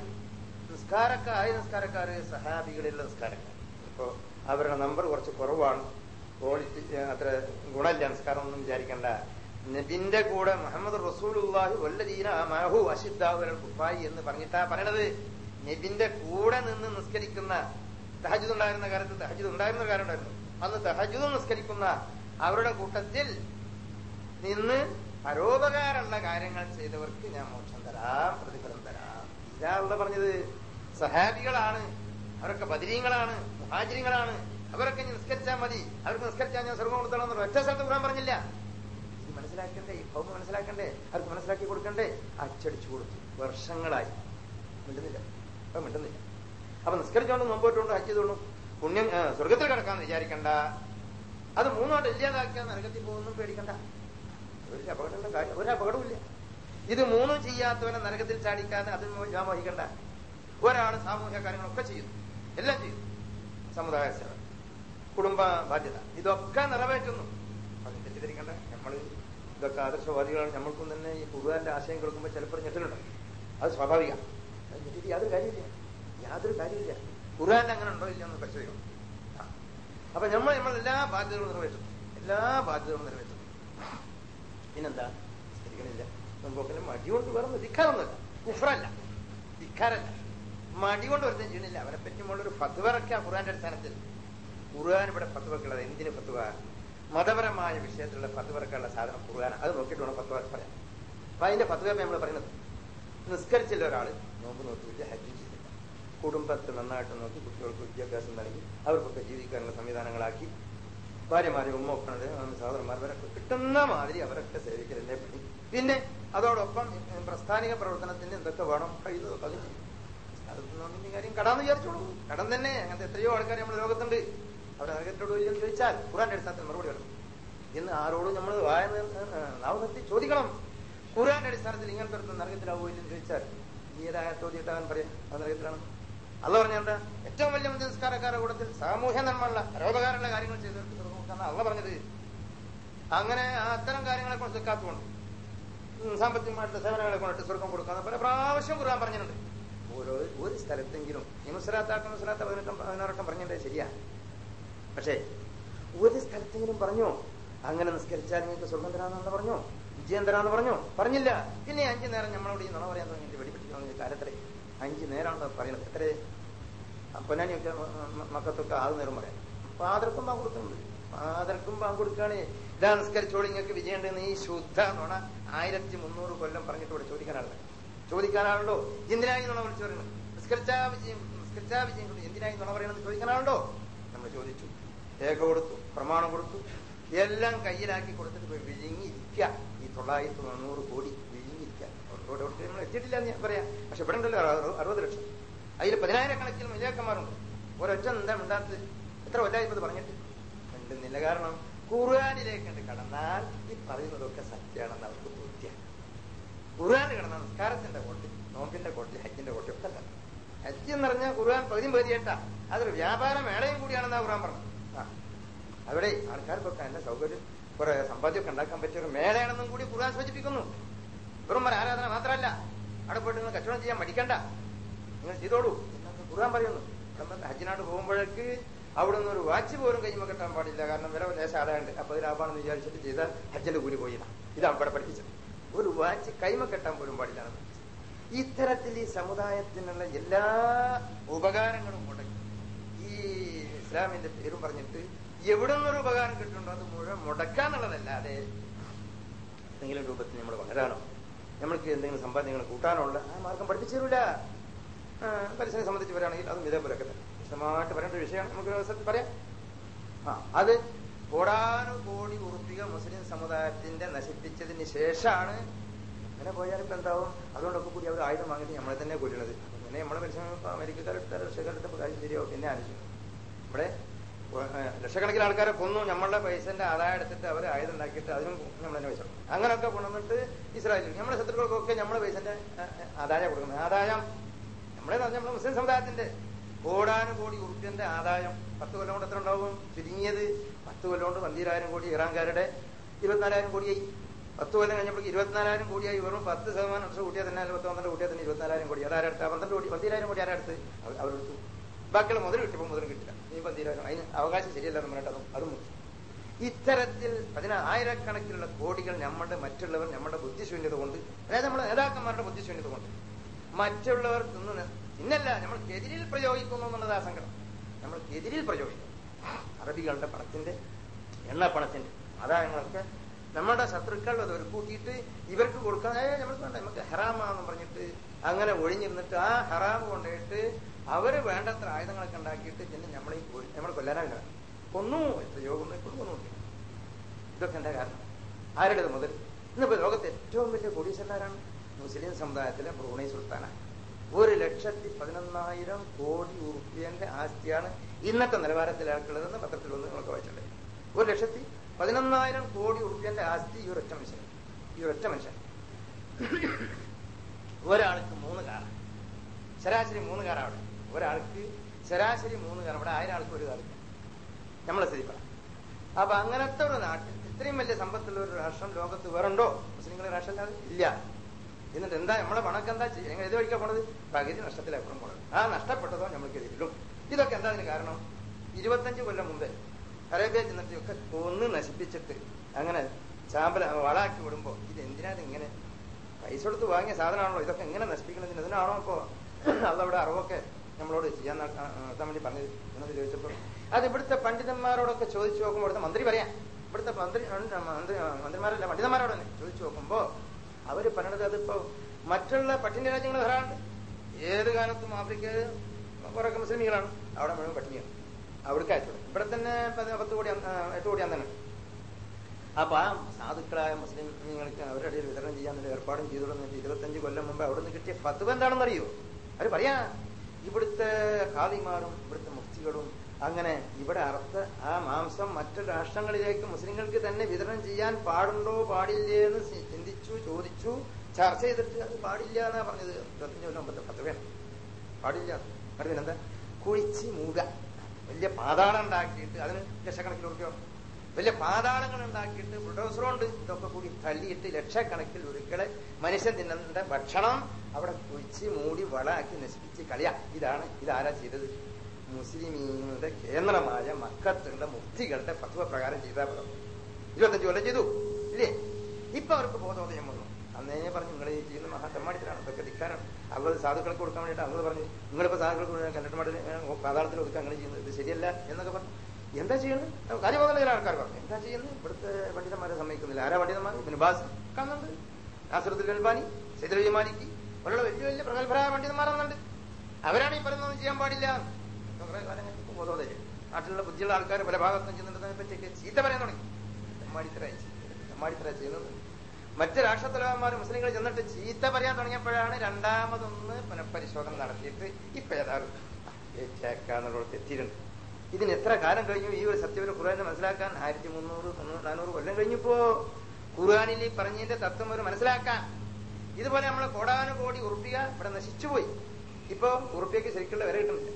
നിസ്കാരക്കായ നിസ്കാരക്കാര് സഹാബികളിലുള്ള നിസ്കാരക്കാർ ഇപ്പോ അവരുടെ നമ്പർ കുറച്ച് കുറവാണ് ക്വാളിറ്റി അത്ര ഗുണമില്ല നിസ്കാരം ഒന്നും വിചാരിക്കണ്ട നബിന്റെ കൂടെ മുഹമ്മദ് റസൂലുള്ളാഹി വല്ലദീന മഹു അഷിദ്ദാവുൽ കുഫായി എന്ന് പറഞ്ഞിട്ടാ പറയണത് നബിന്റെ കൂടെ നിന്ന് നിസ്കരിക്കുന്ന തഹജുദ് ഉണ്ടായിരുന്ന കാലത്ത് തഹജുദ് ഉണ്ടായിരുന്ന കാലം ഉണ്ടായിരുന്നു അന്ന് തഹജുദ് നിസ്കരിക്കുന്ന അവരുടെ കൂട്ടത്തിൽ നിന്ന് പരോപകാരമുള്ള കാര്യങ്ങൾ ചെയ്തവർക്ക് ഞാൻ മോക്ഷം തരാം പ്രതിഫലം തരാം ഇതാളുടെ പറഞ്ഞത് സഹാബികളാണ് അവരൊക്കെ ബദരീങ്ങളാണ് മുഹാജിരിങ്ങളാണ് അവരൊക്കെ ഇനി നിസ്കരിച്ചാൽ മതി അവർക്ക് നിസ്കരിച്ചാൽ ഞാൻ സ്വർഗം കൊടുത്തോളാം എന്ന് ഒറ്റ സ്ഥലത്ത് ഖുർആൻ പറഞ്ഞില്ല ഇത് മനസ്സിലാക്കണ്ടേ ഈ ഭൗമ മനസ്സിലാക്കണ്ടേ അവർക്ക് മനസ്സിലാക്കി കൊടുക്കണ്ടേ അച്ചടിച്ചു കൊടുത്തു വർഷങ്ങളായി മിണ്ടുന്നില്ല അപ്പൊ മിണ്ടുന്നില്ല അപ്പൊ നിസ്കരിച്ചോണ്ട് മുമ്പോട്ടുകൊണ്ട് ഹജ്ജ് ചെയ്തോണ്ടും പുണ്യം ആ, സ്വർഗത്തിൽ കിടക്കാന്ന് വിചാരിക്കണ്ട അത് മൂന്നോട്ട് ഇല്ലാതാക്കിയാൽ നരകത്തിൽ പോകുന്നു പേടിക്കണ്ട ഒരു അപകടമുള്ള കാര്യം ഒരു അപകടവും ഇല്ല ഇത് മൂന്നും ചെയ്യാത്തവനെ നരകത്തിൽ ചാടിക്കാതെ അതിൽ ഞാൻ വഹിക്കണ്ട ഒരാൾ സാമൂഹ്യ കാര്യങ്ങളൊക്കെ ചെയ്യുന്നു എല്ലാം ചെയ്യുന്നു സമുദായ സേവ കുടുംബ ബാധ്യത ഇതൊക്കെ നിറവേറ്റുന്നു അത് തെറ്റിദ്ധരിക്കണ്ട നമ്മൾ ഇതൊക്കെ ആദർശവാദികളാണ് നമ്മൾക്കും തന്നെ ഈ കുറുവാന്റെ ആശയം കേൾക്കുമ്പോൾ ചിലപ്പോൾ ഞെട്ടലുണ്ട് അത് സ്വാഭാവികം അത് ഞെട്ടിട്ട് യാതൊരു കാര്യമില്ല യാതൊരു കാര്യമില്ല ഖുർആൻ അങ്ങനെ ഉണ്ടോ ഇല്ല എന്ന് പരിശോധിക്കണം ആ. അപ്പൊ നമ്മൾ നമ്മൾ എല്ലാ ബാധ്യതകളും നിറവേറ്റുന്നു എല്ലാ ബാധ്യതകളും നിറവേറ്റുന്നു പിന്നെന്താ ശരിക്കണില്ല നമുക്കൊക്കെ മടി കൊണ്ട് വേറെ ധിക്കാറൊന്നുമില്ല കുഫറല്ല ധിക്കാരല്ല മടി കൊണ്ട് ഒരുത്തം ചെയ്യണില്ല അവരെ പറ്റി നമ്മളൊരു ഫത്വറൊക്കെ ഖുർആന്റെ അടിസ്ഥാനത്തിൽ ഖുർആൻ ഇവിടെ ഫത്വക്കുള്ളത് എന്തിന് ഫത്വ മതപരമായ വിഷയത്തിലുള്ള ഫത്വറക്കുള്ള സാധനം ഖുർആൻ അത് നോക്കിയിട്ട് വേണം ഫത്വ പറയാം അപ്പൊ അതിന്റെ ഫത്വ നമ്മൾ പറയുന്നത് നിസ്കരിച്ചില്ല ഒരാള് നോമ്പ് നോക്കിയില്ല ഹജ്ജ് ചെയ്തില്ല കുടുംബത്തെ നന്നായിട്ട് നോക്കി കുട്ടികൾക്ക് വിദ്യാഭ്യാസം നൽകി അവർക്കൊക്കെ ജീവിക്കാനുള്ള സംവിധാനങ്ങളാക്കി ഭാര്യമാരെ ഉമ്മ ഒക്കണത് സഹോദരന്മാർ വരൊക്കെ കിട്ടുന്ന മാതിരി അവരൊക്കെ സേവിക്കലല്ലേ പണി പിന്നെ അതോടൊപ്പം ഉം, പ്രസ്ഥാനിക പ്രവർത്തനത്തിന് എന്തൊക്കെ വേണം കഴിയുന്നതൊക്കെ അത് ചെയ്യും അതൊന്നും കാര്യം കടാന്ന് വിചാരിച്ചോളൂ കടം തന്നെ അങ്ങനത്തെ എത്രയോ ആൾക്കാർ നമ്മുടെ ലോകത്തുണ്ട് അവർ നരകത്തോട് ഇല്ലെന്ന് ചോദിച്ചാൽ ഖുറാന്റെ അടിസ്ഥാനത്തിൽ മറുപടി വേണം ഇന്ന് ആരോടും നമ്മൾ വായ നിർ- ഏ, നാവ് നിർത്തി ചോദിക്കണം ഖുറാന്റെ അടിസ്ഥാനത്തിൽ ഇങ്ങനത്തെ ഒരു നരകത്തിലാവോ ഇല്ലെന്ന് ചോദിച്ചാൽ നീ ഏതായ ചോദ്യട്ടാൻ പറയാം അത് നരകത്തിലാണ് അല്ല പറഞ്ഞെന്താ ഏറ്റവും വലിയ നിസ്കാരക്കാരുടെ കൂട്ടത്തിൽ സാമൂഹ്യ നന്മയുള്ള പരോപകാരമുള്ള കാര്യങ്ങൾ ചെയ്തവർക്ക് സ്വർഗ്ഗം കൊടുക്കാന്നാ അല്ല പറഞ്ഞത് അങ്ങനെ ആ അത്തരം കാര്യങ്ങളെ കൊണ്ട് കാത്തുകൊണ്ട് സാമ്പത്തികമായിട്ടുള്ള സേവനങ്ങളെ കൊണ്ടിട്ട് സ്വർഗം കൊടുക്കാന്ന് പല പ്രാവശ്യം ഖുർആൻ പറഞ്ഞിട്ടുണ്ട് ഓരോ ഒരു സ്ഥലത്തെങ്കിലും ഈ മുസ്ലാത്താക്കം മുസ്ലാത്ത പതിനെട്ടും പതിനാറട്ടം പറഞ്ഞിട്ടേ ശരിയാ പക്ഷേ ഒരു സ്ഥലത്തെങ്കിലും പറഞ്ഞോ അങ്ങനെ നിസ്കരിച്ചാൽ നിങ്ങൾക്ക് സ്വർഗം തരാമെന്ന് പറഞ്ഞോ വിജയം തരാമെന്ന് പറഞ്ഞോ പറഞ്ഞില്ല പിന്നെ അഞ്ചു നേരം നമ്മളോട് ഈ നുണ പറയാൻ തുടങ്ങിയിട്ട് വെടിപ്പിടിക്കുന്ന കാലത്തിലെ അഞ്ചു നേരമാണല്ലോ പറയുന്നത് എത്ര പൊന്നാനിയൊക്കെ മ- മ- മക്കത്തൊക്കെ ആറ് നേരം പറയാം ഫാദർക്കും ബാങ്ക് കൊടുക്കുന്നുണ്ട് ഫാദർക്കും ബാങ്ക് കൊടുക്കുകയാണെ ഇതാ നിസ്കരിച്ചോളി നിങ്ങൾക്ക് വിജയമുണ്ടെന്ന് ഈ ശുദ്ധ നുണ ആയിരത്തി മുന്നൂറ് കൊല്ലം പറഞ്ഞിട്ട് ഇവിടെ ചോദിക്കാനാണല്ലോ ചോദിക്കാനാണല്ലോ എന്തിനായി നുണ വിളിച്ചു പറയുന്നത് നിസ്കരിച്ചാ വിജയം നിസ്കരിച്ചാ വിജയം കൊണ്ട് എന്തിനായി നുണ പറയണമെന്ന് ചോദിക്കാനാണല്ലോ നമ്മൾ ചോദിച്ചു രേഖ കൊടുത്തു പ്രമാണം കൊടുത്തു എല്ലാം കയ്യിലാക്കി കൊടുത്തിട്ട് പോയി വിഴുങ്ങിയിരിക്കുക ഈ തൊള്ളായിരത്തി തൊണ്ണൂറ് കോടി വിഴുങ്ങിയിരിക്കുക അവിടെ അവിടെ നമ്മൾ എത്തിയിട്ടില്ല എന്ന് ഞാൻ പറയാം പക്ഷെ ഇവിടെ ഉണ്ടല്ലോ അറു- അറുപത് ലക്ഷം അതിൽ പതിനായിരക്കണക്കിന് മലയാക്കന്മാരുണ്ട് ഒരൊറ്റ എന്താ മിണ്ടാത്തത് എത്ര കൊല്ലായി ഇത് പറഞ്ഞിട്ട് മിണ്ടുന്നില്ല കാരണം ഖുർആാനിലേക്കുണ്ട് കടന്നാൽ ഈ പറയുന്നതൊക്കെ സത്യമാണെന്ന് അവർക്ക് ബോധ്യമാണ് ഖുർആൻ കിടന്ന നിസ്കാരത്തിന്റെ കോട്ടി നോമ്പിന്റെ കോട്ടി ഹജ്ജിന്റെ കോട്ടി ഒക്കെ അല്ല ഹജ്ജ് എന്ന് പറഞ്ഞാൽ ഖുർആൻ പകുതിയും പകുതിയേട്ടാ അതൊരു വ്യാപാര മേളയും കൂടിയാണെന്നാ ഖുർആൻ പറഞ്ഞത് ആ അവിടെ ആൾക്കാർക്കൊക്കെ നല്ല സൗകര്യം കുറെ സമ്പാദ്യമൊക്കെ ഉണ്ടാക്കാൻ പറ്റിയ ഒരു മേളയാണെന്നും കൂടി ഖുർആൻ സൂചിപ്പിക്കുന്നു വെറും ഒരു ആരാധന മാത്രമല്ല അവിടെ പോയിട്ട് നിങ്ങൾ കച്ചവടം ചെയ്യാൻ മടിക്കണ്ട നിങ്ങൾ ചെയ്തോളൂ എന്നൊക്കെ ഖുർആൻ പറയുന്നു ഇവിടെ വന്ന് ഹജ്ജിനാട് പോകുമ്പോഴേക്ക് അവിടെ നിന്ന് ഒരു വാച്ച് പോലും കൈമ കെട്ടാൻ പാടില്ല കാരണം വില ലേശം ആടാണ്ട് അപ്പൊ അത് ലാഭമാണെന്ന് വിചാരിച്ചിട്ട് ചെയ്താൽ ഹജ്ജിന്റെ കൂലി പോയില്ല ഇതാണ് ഇവിടെ പഠിപ്പിച്ചത് ഒരു വാച്ച് കൈമ കെട്ടാൻ പോലും പാടില്ല എന്ന് പഠിപ്പിച്ചത്. ഇത്തരത്തിൽ ഈ സമുദായത്തിനുള്ള എല്ലാ ഉപകാരങ്ങളും മുടക്കി ഈ ഇസ്ലാമിന്റെ പേരും പറഞ്ഞിട്ട് എവിടെ നിന്നൊരു ഉപകാരം കിട്ടുന്നുണ്ടോ അത് മുഴുവൻ മുടക്കാന്നുള്ളതല്ലാതെ എന്തെങ്കിലും രൂപത്തിൽ നമ്മൾ വളരാനോ നമ്മൾക്ക് എന്തെങ്കിലും സമ്പാദ്യങ്ങൾ കൂട്ടാനുള്ള ആ മാർഗം പഠിപ്പിച്ചു തരൂല ആ, പരിസരം സംബന്ധിച്ച് പറയുകയാണെങ്കിൽ അതും ഇതേപോലെയൊക്കെ തന്നെ വിശദമായിട്ട് പറയേണ്ട ഒരു വിഷയമാണ് നമുക്ക് ഒരു അവസരത്തിൽ പറയാം ആ അത് കോടാനുകോടി ഉറുപ്പിക മുസ്ലിം സമുദായത്തിന്റെ നശിപ്പിച്ചതിന് ശേഷമാണ് അങ്ങനെ പോയാൽ ഇപ്പൊ എന്താവും അതുകൊണ്ടൊക്കെ കൂടി അവർ ആയുധം വാങ്ങിയിട്ട് നമ്മളെ തന്നെ കൊല്ലുന്നത് പിന്നെ നമ്മളെ പരിശ്രമം ഇപ്പൊ അമേരിക്കക്കാരെടുത്ത റഷ്യക്കാരെടുത്ത കാര്യം ശരിയാവും പിന്നെ ആലോചിക്കും ഇവിടെ ഏ, ലക്ഷക്കണക്കിന് ആൾക്കാരെ കൊന്നു നമ്മളുടെ പൈസന്റെ ആദായം എടുത്തിട്ട് അവർ ആയുധം ഉണ്ടാക്കിയിട്ട് അതിനും നമ്മൾ തന്നെ പൈസ കൊടുക്കും. അങ്ങനെയൊക്കെ കൊണ്ടുവന്നിട്ട് ഇസ്രായേലിൽ നമ്മുടെ ശത്രുക്കൾക്കൊക്കെ നമ്മളെ പൈസന്റെ ഏ, ഏ, ആദായം കൊടുക്കുന്നത് ആദായം നമ്മളെ നമ്മുടെ മുസ്ലിം സമുദായത്തിന്റെ കോടാനുകോടി ഉറുപ്പ്യന്റെ ആദായം പത്ത് കൊല്ലം കൊണ്ട് എത്ര ഉണ്ടാവും ചുരുങ്ങിയത് പത്ത് കൊല്ലം കൊണ്ട് പന്തീരായിരം കോടി ഇറാൻകാരുടെ ഇരുപത്തിനാലായിരം കോടിയായി പത്ത് കൊല്ലം കഴിഞ്ഞപ്പോൾ ഇരുപത്തിനാലായിരം കോടിയായി വെറും പത്ത് ശതമാനം വർഷം കൂട്ടിയാൽ തന്നെ അല്ലെങ്കിൽ പത്ത് പന്ത്രണ്ട് കൂട്ടിയാൽ തന്നെ ഇരുപത്തിനാലായിരം കോടി അതാരടുത്ത് പന്ത്രണ്ട് കോടി പന്തീരായിരം കോടി ആരടുത്ത് അവരെടുത്തു ബാക്കിയുള്ള മുതൽ കിട്ടിയപ്പോൾ മുതൽ കിട്ടില്ല ഈ പന്തീരായിരം അതിന് അവകാശം ശരിയല്ല എന്ന് പറഞ്ഞിട്ട് അതും അതും മുക്കി ഇത്തരത്തിൽ പതിനായിരക്കണക്കിനുള്ള കോടികൾ നമ്മുടെ മറ്റുള്ളവർ നമ്മുടെ ബുദ്ധിശൂന്യത കൊണ്ട് അതായത് നമ്മുടെ നേതാക്കന്മാരുടെ ബുദ്ധിശൂന്യത കൊണ്ട് മറ്റുള്ളവർ തിന്നു ഇന്നല്ല നമ്മൾക്കെതിരിൽ പ്രയോഗിക്കുന്നു എന്നുള്ളത് ആ സങ്കടം നമ്മൾക്കെതിരിൽ പ്രയോഗിക്കുന്നു അറബികളുടെ പണത്തിന്റെ എണ്ണ പണത്തിന്റെ ആദായങ്ങളൊക്കെ നമ്മുടെ ശത്രുക്കൾ അത് ഒരു കൂട്ടിയിട്ട് ഇവർക്ക് കൊടുക്കാൻ ഏ നമുക്ക് വേണ്ട നമുക്ക് ഹറാമാന്ന് പറഞ്ഞിട്ട് അങ്ങനെ ഒഴിഞ്ഞിരുന്നിട്ട് ആ ഹറാം കൊണ്ടുപോയിട്ട് അവര് വേണ്ടത്ര ആയുധങ്ങളൊക്കെ ഉണ്ടാക്കിയിട്ട് പിന്നെ നമ്മളെ നമ്മളെ കൊല്ലാനാണ് കൊന്നു പ്രയോഗം കൊന്നു ഇതൊക്കെ എന്താ കാരണം ആരുടേത് മുതൽ ഇന്നിപ്പോ ലോകത്തെ ഏറ്റവും വലിയ കോടീശ്വരനാരാണ് മുസ്ലിം സമുദായത്തിലെ ബ്രൂണൈ സുൽത്താനാണ് ഒരു ലക്ഷത്തി പതിനൊന്നായിരം കോടി ഉറുപ്പ്യന്റെ ആസ്തിയാണ് ഇന്നത്തെ നിലവാരത്തിൽ ആൾക്കുള്ളതെന്ന് പത്രത്തിൽ ഒന്ന് നിങ്ങൾക്ക് വായിച്ചിട്ടുണ്ട് ഒരു ലക്ഷത്തി പതിനൊന്നായിരം കോടി ഉറുപ്പ്യന്റെ ആസ്തി ഈ ഒരൊറ്റ മനുഷ്യൻ ഈ ഒരൊറ്റ മനുഷ്യൻ ഒരാൾക്ക് മൂന്ന് കാറാണ് ശരാശരി മൂന്ന് കാറാണ് അവിടെ ഒരാൾക്ക് ശരാശരി മൂന്ന് കാർ അവിടെ ആയിരം ആൾക്ക് ഒരു കാറില്ല നമ്മളെ സ്ഥിതി പറ അപ്പൊ അങ്ങനത്തെ ഒരു നാട്ടിൽ ഇത്രയും വലിയ സമ്പത്തുള്ള ഒരു രാഷ്ട്രം ലോകത്ത് വേറുണ്ടോ മുസ്ലിങ്ങളെ രാഷ്ട്രം ഇല്ല എന്നിട്ട് എന്താ നമ്മളെ പണക്ക് എന്താ ചെയ്യുക ഏത് വഴിക്കാ പോണത് പകുതി നഷ്ടത്തിലപ്പുറം പോണത് ആ നഷ്ടപ്പെട്ടതോ നമ്മൾക്ക് എതിരിലും ഇതൊക്കെ എന്താ അതിന് കാരണം ഇരുപത്തഞ്ച് കൊല്ലം മുമ്പേ അറേബ്യ ചെന്നിട്ട് ഒക്കെ കൊന്ന് നശിപ്പിച്ചിട്ട് അങ്ങനെ ചാമ്പല വളാക്കി വിടുമ്പോ ഇത് എന്തിനാണ് ഇങ്ങനെ പൈസ കൊടുത്ത് വാങ്ങിയ സാധനമാണല്ലോ ഇതൊക്കെ എങ്ങനെ നശിപ്പിക്കണതിന് ഇതിനാണോ ഇപ്പോ അതവിടെ അറിവൊക്കെ നമ്മളോട് ചെയ്യാൻ നടത്താൻ വേണ്ടി പറഞ്ഞത് എന്നത് ചോദിച്ചപ്പോൾ അത് ഇവിടുത്തെ പണ്ഡിതന്മാരോടൊക്കെ ചോദിച്ചു നോക്കുമ്പോൾ ഇവിടുത്തെ മന്ത്രി പറയാം ഇവിടുത്തെ മന്ത്രി മന്ത്രി മന്ത്രിമാരല്ല പണ്ഡിതന്മാരോട് തന്നെ ചോദിച്ചു നോക്കുമ്പോ അവര് പറയണത് അതിപ്പോ മറ്റുള്ള പട്ടിണി രാജ്യങ്ങൾ ധാരാളുണ്ട് ഏത് കാലത്തും ആഫ്രിക്കയിൽ കുറെയൊക്കെ മുസ്ലിമികളാണ് അവിടെ മുഴുവൻ പട്ടിണിയാണ് അവിടേക്ക് അയച്ചു ഇവിടെ തന്നെ പത്ത് കോടി എട്ട് കോടി തന്നെ അപ്പൊ ആ സാധുക്കളായ മുസ്ലിങ്ങൾക്ക് അവരുടെ ഇടയിൽ വിതരണം ചെയ്യാനുള്ള ഏർപ്പാടും ചെയ്തു തുടങ്ങിയിട്ട് ഇരുപത്തഞ്ച് കൊല്ലം മുമ്പ് അവിടെ നിന്ന് കിട്ടിയ ഫത്വ എന്താണെന്നറിയോ അവർ പറയാ ഇവിടുത്തെ ഖാദിമാരും ഇവിടുത്തെ മുഫ്തികളും അങ്ങനെ ഇവിടെ അർത്ഥ ആ മാംസം മറ്റു രാഷ്ട്രങ്ങളിലേക്ക് മുസ്ലിങ്ങൾക്ക് തന്നെ വിതരണം ചെയ്യാൻ പാടുണ്ടോ പാടില്ലേ എന്ന് ചിന്തിച്ചു ചോദിച്ചു ചർച്ച ചെയ്തിട്ട് അത് പാടില്ല എന്നാ പറഞ്ഞത് ഇരുപത്തഞ്ച് കൊല്ലം മുമ്പത്തെ ഫത്വയാണ് പാടില്ല എന്നിട്ട് പിന്നെന്താ കുഴിച്ച് മൂക വലിയ പാതാളം ഉണ്ടാക്കിയിട്ട് അതിന് ലക്ഷക്കണക്കിന് ഉറുപ്പ്യോ വലിയ പാതാളങ്ങൾ ഉണ്ടാക്കിയിട്ട് ബുൾഡോസറുണ്ട് ഇതൊക്കെ കൂടി തള്ളിയിട്ട് ലക്ഷക്കണക്കിൽ ഉരുക്കളെ മനുഷ്യൻ തിന്നേണ്ട ഭക്ഷണം അവിടെ കുഴിച്ച് മൂടി വളാക്കി നശിപ്പിച്ച് കളിയാ ഇതാണ് ഇതാരാ ചെയ്തത് മുസ്ലിമീങ്ങളുടെ കേന്ദ്രമായ മക്കത്തുള്ള മുക്തികളുടെ പത്വ പ്രകാരം ചെയ്താൽ പറഞ്ഞു ഇരുപത്തഞ്ച് കൊല്ലം ചെയ്തു ഇല്ലേ ഇപ്പൊ അവർക്ക് ബോധോദയം വന്നു അന്നേ പറഞ്ഞു നിങ്ങൾ ഈ ചെയ്യുന്ന മഹാത്തമ്മാടിത്തരാണ് ഇതൊക്കെ ധിക്കാരാണ് അവർ സാധുക്കൾക്ക് കൊടുക്കാൻ വേണ്ടിയിട്ട് അങ്ങൾ പറഞ്ഞു നിങ്ങളിപ്പോ സാധുക്കൾക്ക് കണ്ടിട്ട് മാടി പാതാളത്തിൽ ഒതുക്കാൻ അങ്ങനെ ചെയ്യുന്നത് ഇത് ശരിയല്ല എന്നൊക്കെ പറഞ്ഞു എന്താ ചെയ്യുന്നത് കാര്യബോധമുള്ള ചില ആൾക്കാർ പറഞ്ഞു എന്താ ചെയ്യുന്നത് ഇവിടുത്തെ പണ്ഡിതന്മാരെ സമ്മതിക്കുന്നില്ല ആരാ പണ്ഡിതന്മാർ ബിനുബാസ് കാണുന്നുണ്ട് നാസറുദ്ദീൻ അൽബാനി സൈദുൽ മാലിക്കി പോലുള്ള വലിയ വലിയ പ്രഗത്ഭരായ പണ്ഡിതന്മാരെന്നുണ്ട് അവരാണ് ഈ പറയുന്നത് ചെയ്യാൻ പാടില്ല കുറെ കാലങ്ങൾക്ക് ബോധോദയം നാട്ടിലുള്ള ബുദ്ധിയുള്ള ആൾക്കാർ പല ഭാഗത്തും ചെന്നിട്ടതിനെ പറ്റിയൊക്കെ ചീത്ത പറയാൻ തുടങ്ങി തെമ്മാടിത്തരായി തെമ്മാടിത്തര ചെയ്യുന്നത് മറ്റ് രാഷ്ട്രത്തലവന്മാർ മുസ്ലിങ്ങൾ ചെന്നിട്ട് ചീത്ത പറയാൻ തുടങ്ങിയപ്പോഴാണ് രണ്ടാമതൊന്ന് പുനഃപരിശോധന നടത്തിയിട്ട് ഇപ്പൊ ഏതാറും ഏറ്റാക്കാന്നുള്ളത് എത്തിയിട്ടുണ്ട് ഇതിന് എത്ര കാലം കഴിഞ്ഞു ഈ ഒരു സത്യവില ഖുർആാനെ മനസ്സിലാക്കാൻ ആയിരത്തി മുന്നൂറ് നാനൂറ് കൊല്ലം കഴിഞ്ഞപ്പോ ഖുർആാനിൽ ഈ പറഞ്ഞതിന്റെ തത്വം ഒരു മനസ്സിലാക്കാൻ ഇതുപോലെ നമ്മൾ കോടാനുകോടി ഉറുപ്പിക ഇവിടെ നശിച്ചുപോയി ഇപ്പൊ ഉറുപ്പിയക്ക് ശരിക്കുള്ള വില കിട്ടുന്നില്ല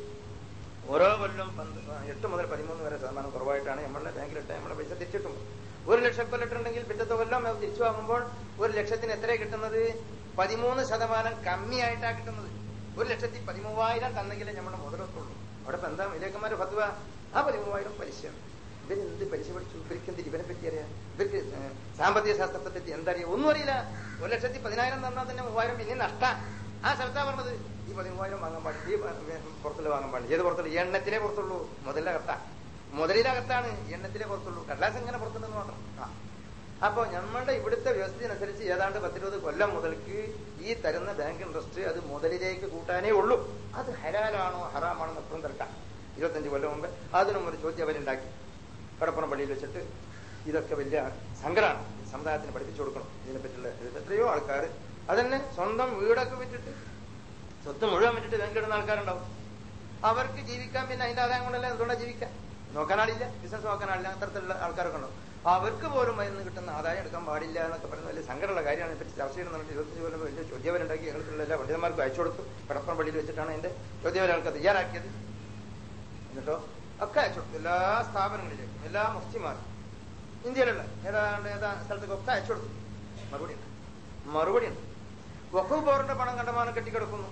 ഓരോ കൊല്ലം എട്ട് മുതൽ പതിമൂന്ന് വരെ ശതമാനം കുറവായിട്ടാണ് നമ്മളുടെ ബാങ്കിലിട്ട് നമ്മളെ പൈസ തിരിച്ചിട്ടും ഒരു ലക്ഷം കൊല്ലിട്ടുണ്ടെങ്കിൽ പിറ്റത്തെ കൊല്ലം അത് തിരിച്ചു വാങ്ങുമ്പോൾ ഒരു ലക്ഷത്തിന് എത്രയാണ് കിട്ടുന്നത് പതിമൂന്ന് ശതമാനം കമ്മിയായിട്ടാണ് കിട്ടുന്നത് ഒരു ലക്ഷത്തി പതിമൂവായിരം തന്നെങ്കിലേ നമ്മുടെ മുതലൊത്തുള്ളൂ അവിടെ ഇപ്പൊ എന്താ ഇലേക്കന്മാര് ഫത്വ ആ പതിമൂവായിരം പലിശയാണ് ഇവരെന്ത് പലിശ പഠിച്ചു ഇവർക്ക് എന്ത് ഇവനെ പറ്റി അറിയാം ഇവർക്ക് സാമ്പത്തിക ശാസ്ത്രത്തെ പറ്റി എന്തറിയാം ഒന്നും അറിയില്ല ഒരു ലക്ഷത്തി പതിനായിരം തന്നാൽ തന്നെ മൂവായിരം പിന്നെ നഷ്ട ആ സ്ഥലത്താ പറഞ്ഞത് ഈ പതിമൂവായിരം വാങ്ങാൻ പാടില്ല ഈ പുറത്തുള്ള വാങ്ങാൻ പാടില്ല ഏത് പുറത്തുള്ളൂ എണ്ണത്തിലേ പുറത്തുള്ളൂ മുതലിന്റെ കത്ത മുതലിലെ അകത്താണ് എണ്ണത്തിലേ പുറത്തുള്ളൂ കടലാസ് എങ്ങനെ പുറത്തുണ്ടെന്ന് മാത്രം ആ അപ്പൊ നമ്മളുടെ ഇവിടുത്തെ വ്യവസ്ഥയനുസരിച്ച് ഏതാണ്ട് പത്തിരുപത് കൊല്ലം മുതൽക്ക് ഈ തരുന്ന ബാങ്ക് ഇൻട്രസ്റ്റ് അത് മുതലിലേക്ക് കൂട്ടാനേ ഉള്ളൂ അത് ഹരാലാണോ ഹറാമാണോ എപ്പോഴും തിരക്കാം ഇരുപത്തഞ്ച് കൊല്ലം മുമ്പ് അതിനും ഒരു ചോദ്യം അവരുണ്ടാക്കി കടപ്പുറം പള്ളിയിൽ വെച്ചിട്ട് ഇതൊക്കെ വലിയ സങ്കടമാണ് സമുദായത്തിന് പഠിപ്പിച്ചു കൊടുക്കണം ഇതിനെപ്പറ്റിയുള്ള എത്രയോ ആൾക്കാർ അതന്നെ സ്വന്തം വീടൊക്കെ വിറ്റിട്ട് സ്വത്ത് മുഴുവൻ വിറ്റിട്ട് ബാങ്കിടുന്ന ആൾക്കാരുണ്ടാവും അവർക്ക് ജീവിക്കാൻ പിന്നെ അതിന്റെ ആദായം കൊണ്ടല്ല എന്തുകൊണ്ടാണ് ജീവിക്കാൻ നോക്കാനാളില്ല ബിസിനസ് നോക്കാനാളില്ല അത്തരത്തിലുള്ള ആൾക്കാരൊക്കെ ഉണ്ടാവും അവർക്ക് പോലും മരുന്ന് കിട്ടുന്ന ആദായം എടുക്കാൻ പാടില്ല എന്നൊക്കെ പറയുന്ന വലിയ സങ്കടമുള്ള കാര്യമാണ് പറ്റി ചർച്ച ചെയ്യുന്നുണ്ട് ഇരുപത്തഞ്ച് കൊല്ലം വലിയ ചോദ്യവരുണ്ടാക്കി ഞങ്ങൾക്കുള്ള എല്ലാ പണ്ഡിതന്മാർക്കും അയച്ചു കൊടുത്തു കടപ്പുറം പള്ളിയിൽ വെച്ചിട്ടാണ് എന്റെ ചോദ്യവരങ്ങൾക്ക് തയ്യാറാക്കിയത് എന്നിട്ടോ ഒക്കെ അയച്ചു കൊടുത്തു എല്ലാ സ്ഥാപനങ്ങളിലേക്കും എല്ലാ മുഫ്തിമാരും ഇന്ത്യയിലുള്ള ഏതാണ്ട് ഏതാ സ്ഥലത്തേക്കൊക്കെ അയച്ചു കൊടുത്തു മറുപടി ഉണ്ട് മറുപടി ഉണ്ട് വഖഫ് ബോർഡിന്റെ പണം കണ്ടമാനം കെട്ടിക്കിടക്കുന്നു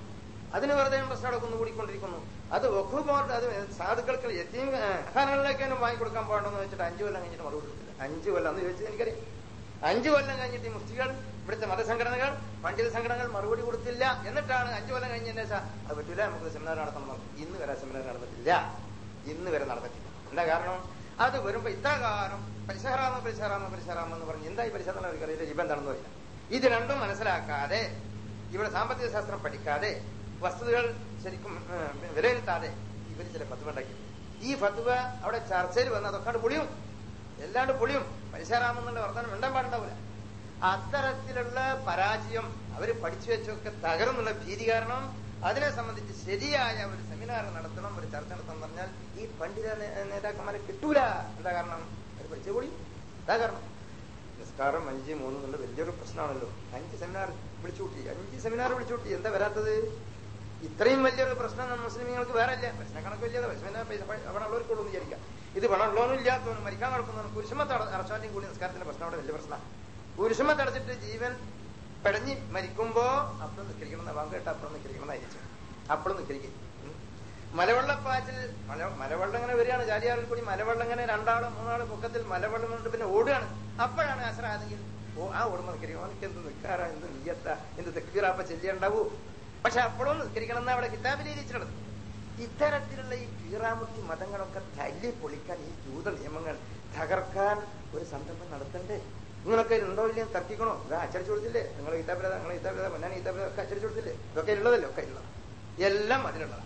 അതിന് വെറുതെ ഇൻട്രസ്റ്റ് അവിടെ കുന്നുകൂടിക്കൊണ്ടിരിക്കുന്നു അത് വഖൂബോർഡ് അത് സാധുക്കൾക്ക് എത്തിയും ഖാനകളിലേക്കാണ് വാങ്ങിക്കൊടുക്കാൻ പോകണമെന്ന് വെച്ചിട്ട് അഞ്ചു കൊല്ലം കഴിഞ്ഞിട്ട് മറുപടി കൊടുത്തില്ല അഞ്ചു കൊല്ലം എന്ന് ചോദിച്ചത് എനിക്കറിയാം അഞ്ചു കൊല്ലം കഴിഞ്ഞിട്ട് ഈ മുഫ്തികൾ ഇവിടുത്തെ മതസംഘടനകൾ പണ്ഡിത സംഘടനകൾ മറുപടി കൊടുത്തില്ല എന്നിട്ടാണ് അഞ്ചു കൊല്ലം കഴിഞ്ഞതിന് ശേഷം അത് പറ്റൂല നമുക്ക് സെമിനാർ നടത്തണം എന്ന് പറഞ്ഞു. ഇന്ന് വരെ സെമിനാർ നടന്നിട്ടില്ല ഇന്ന് വരെ നടന്നിട്ടില്ല എന്താ കാരണം അത് വരുമ്പോ ഇത്ര കാലം പരിസരാമ പരിസരാമ പരിസരാമ എന്ന് പറഞ്ഞ് എന്തായി പരിസരം അവർക്കറിയില്ല ഇപ്പം എന്താണെന്ന് അറിയില്ല ഇത് രണ്ടും മനസ്സിലാക്കാതെ ഇവിടെ സാമ്പത്തിക ശാസ്ത്രം പഠിക്കാതെ വസ്തുതകൾ ശരിക്കും ഏഹ്, വിലയിരുത്താതെ ഇവർ ചില ഫത്വ ഉണ്ടാക്കി ഈ ഫത്വ അവിടെ ചർച്ചയിൽ വന്ന് അതൊക്കെ പൊളിയും എല്ലാണ്ട് പൊളിയും പരിസരാമെന്നുള്ള വർത്തമാനം മിണ്ടാൻ പാടുണ്ടാവില്ല അത്തരത്തിലുള്ള പരാജയം അവർ പഠിച്ചു വെച്ചൊക്കെ തകരുന്നുള്ള ഭീതി കാരണം അതിനെ സംബന്ധിച്ച് ശരിയായ ഒരു സെമിനാർ നടത്തണം ഒരു ചർച്ച നടത്തണം എന്ന് പറഞ്ഞാൽ ഈ പണ്ഡിത നേ- നേതാക്കന്മാരെ കിട്ടൂല എന്താ കാരണം അവർ പഠിച്ചു കൂടി എന്താ കാരണം നിസ്കാരം അഞ്ച് മൂന്ന് എന്നുള്ള വലിയൊരു പ്രശ്നമാണല്ലോ അഞ്ച് സെമിനാർ വിളിച്ചു കൂട്ടി അഞ്ച് സെമിനാർ വിളിച്ചു കൂട്ടി എന്താ വരാത്തത് ഇത്രയും വലിയൊരു പ്രശ്നം നമ്മ മുസ്ലിമീങ്ങൾക്ക് വേറെ ഇല്ല പ്രശ്നം കണക്ക് വലിയത് പൈസ പൈസ പണമുള്ളവർക്കുള്ളൂ എന്ന് വിചാരിക്കാം ഇത് പണമുള്ളവനും ഇല്ലാത്തവനും മരിക്കാൻ കിടക്കുന്നവനും കുരിശമത്ത് അടച്ചാലും കൂടി നിസ്കാരത്തിന്റെ പ്രശ്നം അവിടെ വലിയ പ്രശ്നമാണ് കുരിശമത്ത് അടച്ചിട്ട് ജീവൻ പെടഞ്ഞ് മരിക്കുമ്പോ അപ്പഴും നിൽക്കണം വാങ്ങ് കേട്ട് അപ്പഴും നിൽക്കണം എന്നായിരിക്കും അപ്പഴും നിൽക്കരിക്കും മലവെള്ളപ്പാച്ചിൽ മല മലവെള്ളം ഇങ്ങനെ വരികയാണ് ചാലിയാറിൽ കൂടി മലവെള്ളം ഇങ്ങനെ രണ്ടാള് മൂന്നാള് പൊക്കത്തിൽ മലവെള്ളം കൊണ്ട് പിന്നെ ഓടുകയാണ് അപ്പോഴാണ് അസറാണെങ്കിൽ ഓ ആ ഓടുമ്പോ നിൽക്കരിക്കും അവനക്ക് എന്ത് നിൽക്കാറാ എന്ത് നീയത്ത എന്ത് തെക്കീറാപ്പ ചെല്ലിയുണ്ടാവൂ പക്ഷെ അപ്പോഴും നിസ്കരിക്കണം എന്ന് അവിടെ കിതാബിൽ എഴുതിച്ചിട്ടുള്ളത് ഇത്തരത്തിലുള്ള ഈ കീറാമുട്ടി മതങ്ങളൊക്കെ തല്ലി പൊളിക്കാൻ ഈ ജൂത നിയമങ്ങൾ തകർക്കാൻ ഒരു സംരംഭം നടത്തണ്ടേ നിങ്ങളൊക്കെ ഉണ്ടോ ഇല്ലേ തർക്കിക്കണോ ഇത് അച്ചടിച്ചു കൊടുത്തില്ലേ നിങ്ങൾ ഈത്താപിരത നിങ്ങൾ ഈത്താപിരത പൊന്നാൻ ഈത്താപിരത ഒക്കെ അച്ചടിച്ചു കൊടുത്തില്ലേ ഇതൊക്കെ ഉള്ളതല്ലേ ഒക്കെ ഉള്ളത് എല്ലാം അതിലുള്ളതാണ്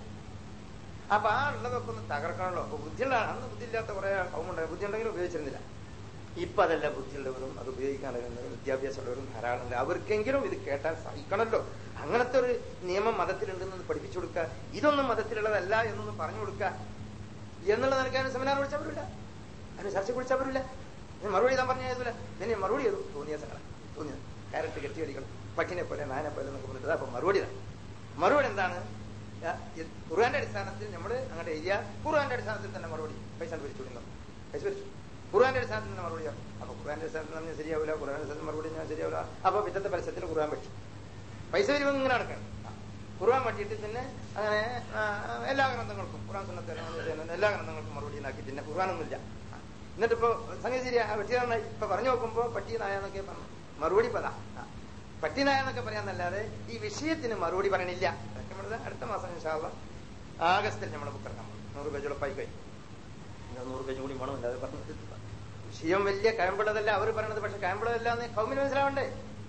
അപ്പൊ ആ ഉള്ളതൊക്കെ ഒന്ന് തകർക്കണല്ലോ അപ്പൊ ബുദ്ധിയുള്ള അന്ന് ബുദ്ധിയില്ലാത്ത കുറെ കൗമുണ്ട് ബുദ്ധി ഉണ്ടെങ്കിലും ഉപയോഗിച്ചിരുന്നില്ല ഇപ്പൊ അതല്ല ബുദ്ധിയുള്ളവരും അത് ഉപയോഗിക്കാൻ അറിയുന്നവരും വിദ്യാഭ്യാസമുള്ളവരും ധാരാളമുണ്ട് അവർക്കെങ്കിലും ഇത് കേട്ടാൽ സഹിക്കണമല്ലോ അങ്ങനത്തെ ഒരു നിയമം മതത്തിലുണ്ടെന്ന് പഠിപ്പിച്ചു കൊടുക്കുക ഇതൊന്നും മതത്തിലുള്ളതല്ല എന്നൊന്നും പറഞ്ഞു കൊടുക്കുക എന്നുള്ള നിലയ്ക്കാണ് സെമിനാർ വിളിച്ചവരില്ല അതിന് ചർച്ച വിളിച്ചവരില്ല ഞാൻ മറുപടി താൻ പറഞ്ഞു ചെയ്തില്ല പിന്നെ മറുപടി ചെയ്തു തോന്നിയ സങ്കടം തോന്നിയത് കാരറ്റ് കെട്ടിയടികൾ പട്ടിനെ പോലെ നായനെ പോലെ എന്നൊക്കെ പറഞ്ഞിട്ട് അപ്പൊ മറുപടി ഇതാണ്. മറുപടി എന്താണ് ആ, ഇത് ഖുർആന്റെ അടിസ്ഥാനത്തിൽ നമ്മൾ അങ്ങോട്ട് എഴുതിയ ഖുർആന്റെ അടിസ്ഥാനത്തിൽ തന്നെ മറുപടി പൈസ പിരിച്ചു കൊടുക്കുന്നു പൈസ പിരിച്ചു ഖുർആന്റെ അടിസ്ഥാനത്തിൽ തന്നെ മറുപടി അപ്പൊ ഖുർആന്റെ അടിസ്ഥാനത്തിൽ തന്നെ ശരിയാവില്ല ഖുർആന്റെ അടിസ്ഥാനത്തിൽ മറുപടി ഞാൻ ശരിയാവില്ല അപ്പൊ പിറ്റത്തെ പരസ്യത്തിൽ ഖുർആൻ വെച്ചു പൈസ വരുമ്പോൾ ഇങ്ങനെ നടക്കണം ഖുർആൻ പറ്റിയിട്ട് പിന്നെ അങ്ങനെ ആ, എല്ലാ ഗ്രന്ഥങ്ങൾക്കും ഖുർആൻ സുന്നത്ത് എല്ലാ ഗ്രന്ഥങ്ങൾക്കും മറുപടി ഉണ്ടാക്കി പിന്നെ ഖുർആനൊന്നുമില്ല എന്നിട്ട് ഇപ്പൊ സംഗതി ശരിയാ ആ വെട്ടിയാണ് ഇപ്പൊ പറഞ്ഞു നോക്കുമ്പോ പട്ടി നായ എന്നൊക്കെ പറഞ്ഞു മറുപടി പതാ ആ. പട്ടി നായ എന്നൊക്കെ പറയാന്നല്ലാതെ ഈ വിഷയത്തിന് മറുപടി പറയണില്ല അതൊക്കെ നമ്മള് അടുത്ത മാസം ഇൻഷാള്ള ആഗസ്റ്റിൽ നമ്മൾ ബുക്ക് ഇറക്കാൻ പോകും നൂറ് പേജ് ഉളപ്പായി കഴിഞ്ഞു ഇനി നൂറ് പേജ് കൂടി വേണം അല്ലാതെ പറഞ്ഞു വിഷയം വലിയ കയമ്പുള്ളതല്ല അവർ പറയണത് പക്ഷെ കയമ്പുള്ളതല്ല എന്ന് കൗമിന് മനസ്സിലാവണ്ടേ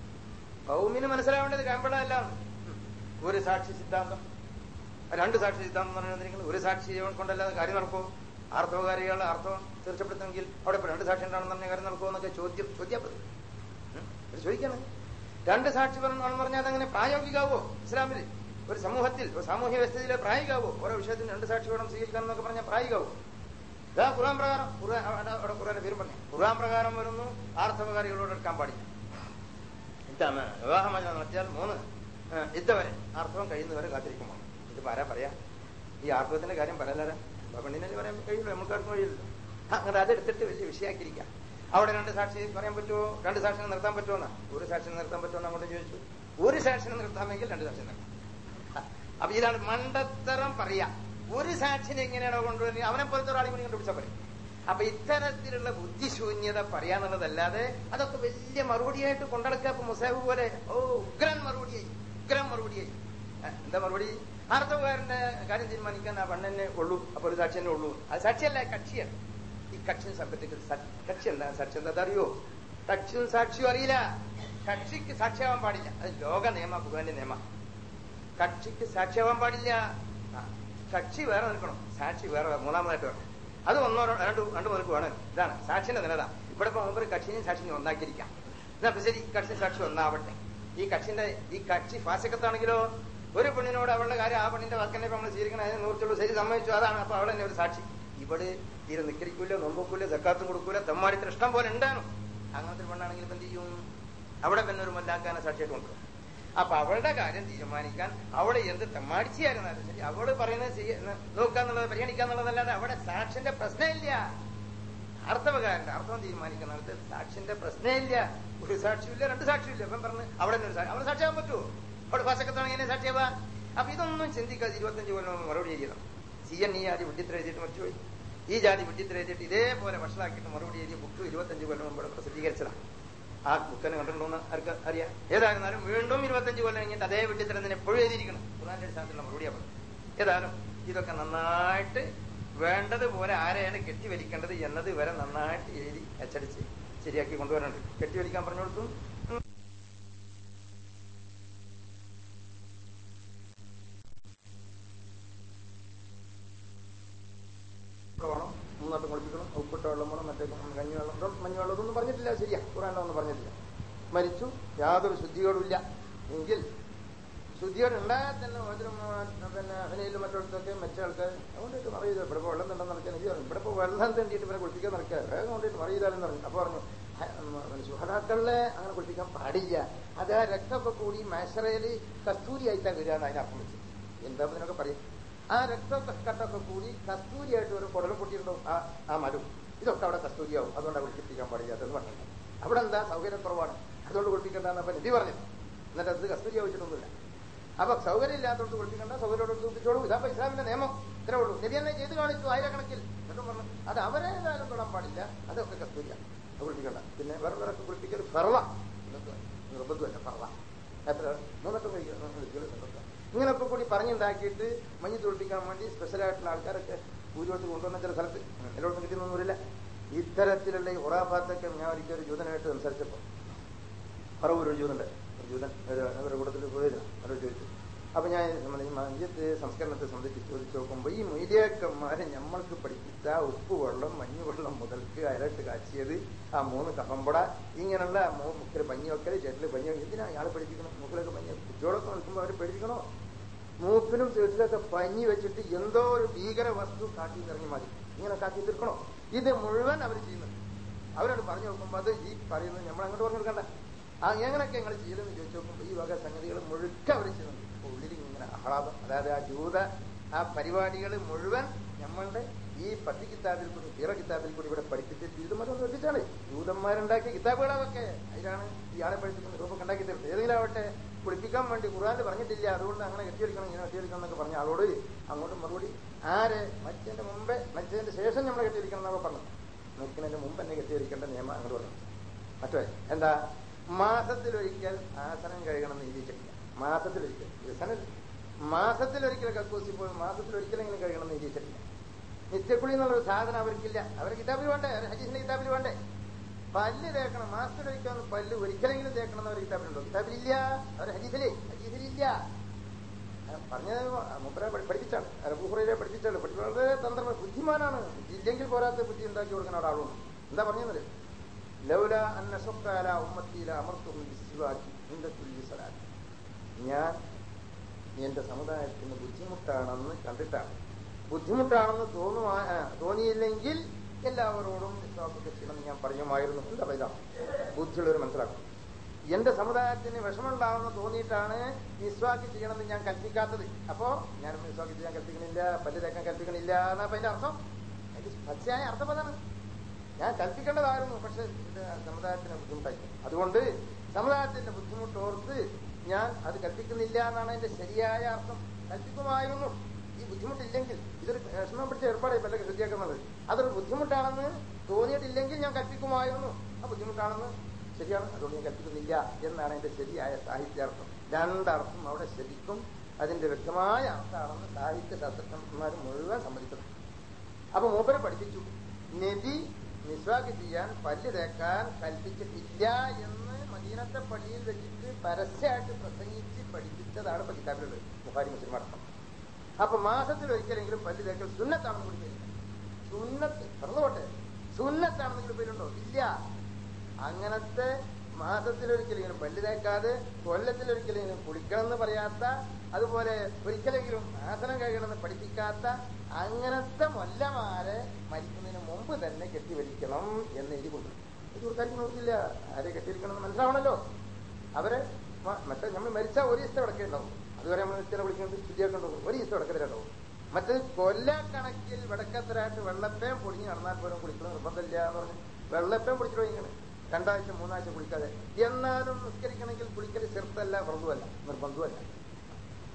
കൗമിന് മനസ്സിലാവേണ്ടത് കയമ്പുള്ളതല്ല ഒരു സാക്ഷി സിദ്ധാന്തം രണ്ട് സാക്ഷി സിദ്ധാന്തം എന്ന് പറയുന്നത് നിങ്ങൾ ഒരു സാക്ഷി കൊണ്ടല്ലാതെ കാര്യം നടക്കുമോ ആർത്തവകാരികളുടെ അർത്ഥം തീർച്ചപ്പെടുത്തെങ്കിൽ അവിടെ ഇപ്പൊ രണ്ട് സാക്ഷി ഉണ്ടാണെന്ന് പറഞ്ഞ കാര്യം നടക്കുമോ എന്നൊക്കെ ചോദ്യം ചോദ്യപ്പെടും ചോദിക്കണം രണ്ട് സാക്ഷി പറയണമെന്ന് പറഞ്ഞാൽ അതങ്ങനെ പ്രായോഗികാവോ ഇസ്ലാമിൽ ഒരു സമൂഹത്തിൽ ഒരു സാമൂഹ്യ വ്യവസ്ഥയിലെ പ്രായോഗികാവോ ഓരോ വിഷയത്തിന് രണ്ട് സാക്ഷി വേണം സ്വീകരിക്കണം എന്നൊക്കെ പറഞ്ഞാൽ പ്രായോഗികാവോ ഇതാ ഖുർആൻ പ്രകാരം ഖുർആൻ അവിടെ അവിടെ ഖുർആന്റെ പേരും പറഞ്ഞു ഖുർആൻ പ്രകാരം വരുന്നു ആർത്തവകാരികളോട് എടുക്കാൻ പാടില്ല എന്താണ് വിവാഹമോചനം നടത്തിയാൽ മൂന്ന് ആ, ഇതുവരെ ആർത്തവം കഴിയുന്നവരെ കാത്തിരിക്കുമ്പോൾ ഇത് ആരാ പറയാ ഈ ആർത്തവത്തിന്റെ കാര്യം പറയലാരാ അപ്പൊ പെണ്ണിനെ പറയാൻ കഴിയില്ല നമുക്കാർക്കും കഴിയില്ലല്ലോ അങ്ങനെ അതെടുത്തിട്ട് വലിയ വിഷയാക്കിയിരിക്കാം അവിടെ രണ്ട് സാക്ഷി പറയാൻ പറ്റുമോ രണ്ട് സാക്ഷിനെ നിർത്താൻ പറ്റുമോ ഒരു സാക്ഷിനെ നിർത്താൻ പറ്റുമോ എന്ന് അങ്ങോട്ട് ചോദിച്ചു ഒരു സാക്ഷിനെ നിർത്താമെങ്കിൽ രണ്ട് സാക്ഷി നിർത്താം അപ്പൊ ഇതാണ് മണ്ടത്തരം പറയാ ഒരു സാക്ഷിനെ എങ്ങനെയാണോ കൊണ്ടുവരുന്നത് അവനെ പോലത്തെ ഒരാളെ കൂടി കണ്ടുപിടിച്ചാൽ പറയും അപ്പൊ ഇത്തരത്തിലുള്ള ബുദ്ധിശൂന്യത പറയാന്നുള്ളതല്ലാതെ അതൊക്കെ വലിയ മറുപടിയായിട്ട് കൊണ്ടടക്കുക ഇപ്പൊ മുസാഹിബ് പോലെ ഓ ഉഗ്രൻ മറുപടിയായി ഉഗ്രൻ മറുപടിയായി ആ, എന്താ മറുപടി ആർത്തവകാരന്റെ കാര്യം തീരുമാനിക്കാൻ ആ പെണ്ണെന്നെ ഉള്ളൂ അപ്പൊ ഒരു സാക്ഷി തന്നെ ഉള്ളൂ അത് സാക്ഷിയല്ല കക്ഷിയാണ് ഈ കക്ഷിയും സംബന്ധിച്ച് കക്ഷി എന്താ സാക്ഷി എന്താ അറിയോ കക്ഷിയും സാക്ഷിയും അറിയില്ല കക്ഷിക്ക് സാക്ഷിയാവാൻ പാടില്ല അത് ലോക നിയമ ഭഗവാന്റെ നിയമ കക്ഷിക്ക് സാക്ഷിയാവാൻ പാടില്ല ആ, കക്ഷി വേറെ നിൽക്കണം സാക്ഷി വേറെ വേറെ, മൂന്നാമതായിട്ട് വേണം അത് ഒന്നോ രണ്ടു രണ്ടു മുതൽക്ക് വേണം ഇതാണ് സാക്ഷിന്റെ നിലതാ ഇവിടെ ഇപ്പൊ മുമ്പ് കക്ഷിനെയും സാക്ഷിനെയും ഒന്നാക്കിയിരിക്കാം എന്നാ ഇപ്പൊ ശരി കക്ഷി സാക്ഷി ഒന്നാവട്ടെ ഈ കക്ഷിന്റെ ഈ കക്ഷി ഫാസിക്കത്താണെങ്കിലോ ഒരു പെണ്ണിനോട് അവളുടെ കാര്യം ആ പെണ്ണിന്റെ വാക്കന്നെ നമ്മൾ സ്വീകരിക്കണം അതിനെ നൂറ്റുള്ളൂ ശരി സമ്മതിച്ചു അതാണ് അപ്പൊ അവൾ തന്നെ ഒരു സാക്ഷി ഇവിടെ തീരെ നിക്കരിക്കൂല നോമ്പൂക്കൂല ജക്കാത്തും കൊടുക്കൂല തെമ്മാടിത്തിന് ഇഷ്ടം പോലെ ഉണ്ടാനും അങ്ങനത്തെ ഒരു പെണ്ണാണെങ്കിൽ ഇപ്പൊ എന്ത് ചെയ്യും അവിടെ പിന്നെ ഒരു മല്ലാക്കാനെ സാക്ഷിയായിട്ട് കൊണ്ടുവരും അപ്പൊ അവളുടെ കാര്യം തീരുമാനിക്കാൻ അവള് എന്ത് തെമ്മാടിച്ചായിരുന്നാലും ശരി അവള് പറയുന്നത് ചെയ്യ നോക്കാന്നുള്ളത് പരിഗണിക്കാന്നുള്ളതല്ലാതെ അവിടെ സാക്ഷിന്റെ പ്രശ്നമില്ല ആർത്തവകാരന്റെ അർത്ഥം തീരുമാനിക്കുന്നിടത്ത് സാക്ഷിന്റെ പ്രശ്നമില്ല ഒരു സാക്ഷിയില്ല രണ്ട് സാക്ഷിയില്ല അപ്പം പറഞ്ഞ് അവിടെ തന്നെ ഒരു സാക്ഷി അവിടെ സാക്ഷിയാകാൻ പറ്റുമോ അവിടെ ഫാസക്കത്താണെങ്കിൽ എങ്ങനെ സാക്ഷിയാവാ അപ്പൊ ഇതൊന്നും ചിന്തിക്കാതെ ഇരുപത്തഞ്ച് കൊല്ലം മറുപടി എഴുതണം സി എൻ ഈ ജാതി വിട്ടിത്ര എഴുതിയിട്ട് മറ്റുപോയി ഈ ജാതി വിട്ടിത്ര എഴുതിയിട്ട് ഇതേപോലെ വഷളാക്കിയിട്ട് മറുപടി എഴുതിയ ബുക്ക് ഇരുപത്തഞ്ച് കൊല്ലം മുമ്പ് പ്രസിദ്ധീകരിച്ചതാണ് ആ ബുക്കനെ കണ്ടിട്ടുണ്ടോന്ന് ആർക്ക് അറിയാം ഏതായിരുന്നാലും വീണ്ടും ഇരുപത്തഞ്ച് കൊല്ലം കഴിഞ്ഞിട്ട് അതേ വിട്ടിത്തരം തന്നെ എപ്പോഴും എഴുതിയിരിക്കണം ഖുർആന്റെ അടിസ്ഥാനത്തിലുള്ള മറുപടിയാണ് ഏതായാലും ഇതൊക്കെ നന്നായിട്ട് വേണ്ടതുപോലെ ആരെയാണ് കെട്ടിവലിക്കേണ്ടത് എന്നത് വരെ നന്നായിട്ട് എഴുതി അച്ചടിച്ച് ശരിയാക്കി കൊണ്ടുവരാനുണ്ട് കെട്ടിവലിക്കാൻ പറഞ്ഞു കൊടുത്തു വേണം മൂന്നാട്ടം കുളിപ്പിക്കണം ഉപ്പിട്ട വെള്ളം വേണം മറ്റേ കഞ്ഞി വെള്ളം മഞ്ഞ വെള്ളം ഇതൊന്നും പറഞ്ഞിട്ടില്ല ശരിയാ ഖുറാനിലൊന്നും പറഞ്ഞിട്ടില്ല മരിച്ചു യാതൊരു ശുദ്ധികേടുമില്ല എങ്കിൽ ശുദ്ധിയോട് ഉണ്ടായാൽ തന്നെ ഓരോരുത്തരും പിന്നെ അഭിനയിലും മറ്റിടത്തൊക്കെ മറ്റേ ആൾക്കാർ അതുകൊണ്ടിട്ട് മറിയത് ഇവിടെ ഇപ്പോൾ വെള്ളം തണ്ടെന്ന് നടക്കാൻ എനിക്ക് പറഞ്ഞു ഇവിടെ ഇപ്പോൾ വെള്ളം തണ്ടിയിട്ട് ഇവരെ കുളിപ്പിക്കാൻ നടക്കുക വേഗം കൊണ്ടിട്ട് മറിയതാലെന്ന് പറഞ്ഞു അപ്പോൾ പറഞ്ഞു സുഹതാക്കളിലെ അങ്ങനെ കുളിപ്പിക്കാൻ പാടില്ല അത് ആ രക്തമൊക്കെ കൂടി മാഷറയിൽ കസ്തൂരിയായിട്ടാണ് വരിക എന്ന് അതിനർത്ഥം വെച്ചു എന്താ ഇതിനൊക്കെ പറയും ആ രക്തക്കട്ടൊക്കെ കൂടി കസ്തൂരിയായിട്ട് ഒരു കുടലും പൊട്ടിയിട്ടുണ്ടാവും ആ ആ മരം ഇതൊക്കെ അവിടെ കസ്തൂരിയാവും അതുകൊണ്ടാണ് കുളിപ്പിക്കാൻ പാടില്ലാത്തെന്ന് പറഞ്ഞത് അവിടെ എന്താ സൗകര്യക്കുറവാണ് അതുകൊണ്ട് കുളിപ്പിക്കണ്ടെന്ന് അപ്പൊ നിധി പറഞ്ഞു എന്നിട്ട് അത് കസ്തൂരി ആവശ്യമൊന്നുമില്ല അപ്പൊ സൗകര്യം ഇല്ലാത്തടത്ത് കുളിപ്പിക്കണ്ട സൗകര്യത്തോട് കുളിപ്പിച്ചോളൂ ഇതാ ഇസ്ലാമിന്റെ നിയമം ഇത്രേ ഉള്ളൂ നബി എന്നെ ചെയ്ത് കാണിച്ചു ആയിരക്കണക്കിൽ എന്നിട്ടും പറഞ്ഞു അത് അവരേതായാലും തൊടാൻ പാടില്ല അതൊക്കെ കസ്തൂരിയ കുളിപ്പിക്കണ്ട പിന്നെ വേറെ കുളിപ്പിക്കൽ ഫെറവ നിർബന്ധമല്ല ഫെറവ എത്ര മൂന്നൊക്കെ കഴിക്കണം ഇങ്ങനൊക്കെ കൂടി പറഞ്ഞുണ്ടാക്കിയിട്ട് മഞ്ഞ് തുളിപ്പിക്കാൻ വേണ്ടി സ്പെഷ്യലായിട്ടുള്ള ആൾക്കാരൊക്കെ ഭൂരിപക്ഷം കൊണ്ടുവന്ന ചില സ്ഥലത്ത് എല്ലായിടത്തും കിട്ടുന്നൊന്നുമില്ല ഇത്തരത്തിലുള്ള ഈ ഉറാഫാത്തൊക്കെ ഞാൻ ഒരിക്കൽ ഒരു ജൂതനായിട്ട് സംസാരിച്ചപ്പോൾ പറവൂർ ഒരു ജൂതന്റെ ഒരു ജൂതൻ അവരുടെ കൂട്ടത്തിൽ പോയിരുന്നു അവരോട് ചോദിച്ചു അപ്പൊ ഞാൻ ഈ മഞ്ഞത്ത് സംസ്കരണത്തെ സംബന്ധിച്ച് ചോദിച്ചു നോക്കുമ്പോൾ ഈ മൊയ്ലിയാക്കന്മാരെ നമ്മൾക്ക് പഠിപ്പിച്ച ഉപ്പ് വെള്ളം മഞ്ഞ് വെള്ളം മുതൽക്ക് അരട്ട് കാച്ചിയത് ആ മൂന്ന് കപ്പമ്പട ഇങ്ങനെയുള്ള മുക്കിൽ പഞ്ഞി വെക്കൽ ചേട്ടിൽ പഞ്ഞി വെക്കൽ എന്തിനാ ഇയാൾ പഠിപ്പിക്കണം മൂക്കിലൊക്കെ പഞ്ഞി കുട്ടികളൊക്കെ നിൽക്കുമ്പോൾ അവർ പഠിപ്പിക്കണോ മൂക്കിനും ചേട്ടിലൊക്കെ പഞ്ഞി വെച്ചിട്ട് എന്തോ ഒരു ഭീകര വസ്തു കാട്ടി ഇറങ്ങി മതി ഇങ്ങനെ കാട്ടി തീർക്കണോ ഇത് മുഴുവൻ അവർ ചെയ്യുന്നുണ്ട് അവരോട് പറഞ്ഞു നോക്കുമ്പോൾ അത് ഈ പറയുന്നത് നമ്മൾ അങ്ങോട്ട് പറഞ്ഞു കൊടുക്കണ്ട ആ എങ്ങനെയൊക്കെ ഞങ്ങൾ ചെയ്തെന്ന് ചോദിച്ചു നോക്കുമ്പോൾ ഈ വക സംഗതികൾ മുഴുക്ക അവർ ചെയ്യുന്നുണ്ട് ഉള്ളിൽ ഇങ്ങനെ ആഹ്ലാദം അതായത് ആ ജൂത ആ പരിപാടികൾ മുഴുവൻ നമ്മളുടെ ഈ പട്ടി കിതാബിൽ കൂടി തീറ കിതാബിൽ കൂടി ഇവിടെ പഠിപ്പിച്ച് ജൂതന്മാരെ പഠിപ്പിച്ചാണ് ജൂതന്മാരുണ്ടാക്കിയ കിതാബുകളൊക്കെ അതിലാണ് ഇയാളെ പഠിപ്പിക്കുന്ന ഗ്രൂപ്പൊക്കെ ഉണ്ടാക്കി തീർത്തത് ഏതെങ്കിലും ആവട്ടെ കുളിപ്പിക്കാൻ വേണ്ടി ഖുറാനിൽ പറഞ്ഞിട്ടില്ല അതുകൊണ്ട് അങ്ങനെ കെട്ടിയെടുക്കണം ഇങ്ങനെ കെട്ടിയെടുക്കണം എന്നൊക്കെ പറഞ്ഞ ആളോട് അങ്ങോട്ട് മറുപടി ആര് മരിച്ചതിന്റെ മുമ്പേ മരിച്ചതിന്റെ ശേഷം നമ്മൾ കെട്ടിയിരിക്കണം എന്നൊക്കെ പറഞ്ഞു മരിക്കുന്നതിന്റെ മുമ്പ് എന്നെ കെട്ടിയിരിക്കേണ്ട നിയമം അങ്ങോട്ട് പറഞ്ഞു മറ്റേ എന്താ മാസത്തിലൊരിക്കൽ ആസനം കഴുകണം എന്ന് എഴുതിയിട്ടില്ല മാസത്തിലൊരിക്കൽ ദിവസം മാസത്തിലൊരിക്കൽ കക്കൂസി പോയി മാസത്തിലൊരിക്കലെങ്കിലും കഴുകണം എന്ന് എഴുതിയിട്ടില്ല നിത്യക്കുളി എന്നുള്ളൊരു സാധനം അവർക്കില്ല അവർ കിതാബിൽ വേണ്ടേ അവർ ഹജീസിന്റെ കിതാബിൽ വേണ്ടേ പല്ല് തേക്കണം മാസത്തിലൊരിക്കൽ പല്ല് ഒരിക്കലെങ്കിലും തേക്കണം എന്ന് അവർ കിതാബിലുണ്ടോ കിതാബിലില്ല അവർ ഹജീസിലേ ഹജീസിലില്ല പറഞ്ഞത് മുപ്പരെ പഠിപ്പിച്ചാണ് അരബുഹുറയിലെ പഠിപ്പിച്ചാണ് പഠിപ്പിച്ചത് തന്ത്രം ബുദ്ധിമാനാണ് ഇല്ലെങ്കിൽ പോരാത്ത ബുദ്ധി ഉണ്ടാക്കി കൊടുക്കുന്ന ഒരാളുണ്ട് എന്താ പറഞ്ഞത് ലൗല അന്ന ഷൊക്കാല ഉമ്മത്തിയില അമർത്തും സലാത്ത് ഞാൻ എന്റെ സമുദായത്തിന് ബുദ്ധിമുട്ടാണെന്ന് കണ്ടിട്ടാണ് ബുദ്ധിമുട്ടാണെന്ന് തോന്നുവാ തോന്നിയില്ലെങ്കിൽ എല്ലാവരോടും വിശ്വാസത്തെ ചെയ്യണമെന്ന് ഞാൻ പറയുമായിരുന്നു എന്താ ഇതാണ് ബുദ്ധിയുള്ളവർ മനസ്സിലാക്കണം എന്റെ സമുദായത്തിന് വിഷമമുണ്ടാവുന്ന തോന്നിയിട്ടാണ് നിസ്വാക്കി ചെയ്യണമെന്ന് ഞാൻ കൽപ്പിക്കാത്തത് അപ്പോ ഞാൻ നിസ്വാക്കി ചെയ്യാൻ കൽപ്പിക്കണില്ല പല്ല് തേക്കാൻ കൽപ്പിക്കണില്ല എന്നാ അതിന്റെ അർത്ഥം അതിന്റെ പച്ചയായ അർത്ഥം അതാണ് ഞാൻ കൽപ്പിക്കേണ്ടതായിരുന്നു പക്ഷെ എന്റെ സമുദായത്തിന് ബുദ്ധിമുട്ടായി അതുകൊണ്ട് സമുദായത്തിന്റെ ബുദ്ധിമുട്ടോർത്ത് ഞാൻ അത് കൽപ്പിക്കുന്നില്ല എന്നാണ് അതിന്റെ ശരിയായ അർത്ഥം കൽപ്പിക്കുമായിരുന്നു ഈ ബുദ്ധിമുട്ടില്ലെങ്കിൽ ഇതൊരു വിഷമം പിടിച്ച ഏർപ്പാടായി പല ശുദ്ധിയാക്കുന്നത് അതൊരു ബുദ്ധിമുട്ടാണെന്ന് തോന്നിയിട്ടില്ലെങ്കിൽ ഞാൻ കൽപ്പിക്കുമായിരുന്നു ആ ബുദ്ധിമുട്ടാണെന്ന് ശരിയാണ് അതുകൊണ്ട് ഞാൻ കൽപ്പിക്കുന്നില്ല എന്നാണ് അതിന്റെ ശരിയായ സാഹിത്യാർത്ഥം രണ്ടർത്ഥം അവിടെ ശരിക്കും അതിന്റെ വ്യക്തമായ അർത്ഥമാണെന്ന് സാഹിത്യ ശാസ്ത്രജ്ഞന്മാർ മുഴുവൻ സമ്മതിക്കുന്നു അപ്പൊ മൂപ്പരെ പഠിപ്പിച്ചു നബി നിസ്വാക്ക് ചെയ്യാൻ പല്ല് തേക്കാൻ കൽപ്പിച്ചിട്ടില്ല എന്ന് മദീനത്തെ പള്ളിയിൽ വെച്ചിട്ട് പരസ്യമായിട്ട് പ്രസംഗിച്ച് പഠിപ്പിച്ചതാണ് ഇപ്പൊ കിതാബിലുള്ളത് മുഹാരി മുസ്ലിം അടക്കം അപ്പൊ മാസത്തിൽ ഒരിക്കലെങ്കിലും പല്ല് തേക്കൽ സുന്നത്താണെന്ന് കൂടി പേരില്ല സുന്നത്ത് പറഞ്ഞുപോട്ടെ സുന്നത്താണെന്നെങ്കിലും പേരുണ്ടോ ഇല്ല അങ്ങനത്തെ മാസത്തിലൊരിക്കലെങ്കിലും പല്ല് തേക്കാതെ കൊല്ലത്തിലൊരിക്കലെങ്കിലും കുളിക്കണം എന്ന് പറയാത്ത അതുപോലെ ഒരിക്കലെങ്കിലും ആസനം കഴിയണമെന്ന് പഠിപ്പിക്കാത്ത അങ്ങനത്തെ മൊല്ലമാരെ മരിക്കുന്നതിന് മുമ്പ് തന്നെ കെട്ടിവലിക്കണം എന്ന് എഴുതി കൊണ്ടു ഇത് കൊടുക്കാൻ നോക്കില്ല ആരെ കെട്ടിയിരിക്കണമെന്ന് മനസ്സിലാവണല്ലോ അവരെ മറ്റേ നമ്മൾ മരിച്ചാൽ ഒരു ദിവസത്തെ വിടക്കുണ്ടാവും അതുവരെ നമ്മൾ നിശ്ചല വിളിക്കുന്നത് ശുദ്ധിയാക്കുന്നുണ്ടാവും ഒരു ദിവസത്തെ വിടക്കത്തിലുണ്ടാവും മറ്റത് കൊല്ലക്കണക്കിൽ വിടക്കത്തരായിട്ട് വെള്ളപ്പേം പൊടിഞ്ഞ് നടന്നാൽ പോലും കുളിക്കണം നിർബന്ധമില്ല എന്ന് പറഞ്ഞു വെള്ളപ്പേം പൊടിച്ചിട്ട് ഇങ്ങനെ രണ്ടാഴ്ച മൂന്നാഴ്ച കുളിക്കാതെ എന്നാലും നിസ്കരിക്കണമെങ്കിൽ കുളിക്കൽ ചെറുത്തല്ല വ്രതമല്ല നിർബന്ധമല്ല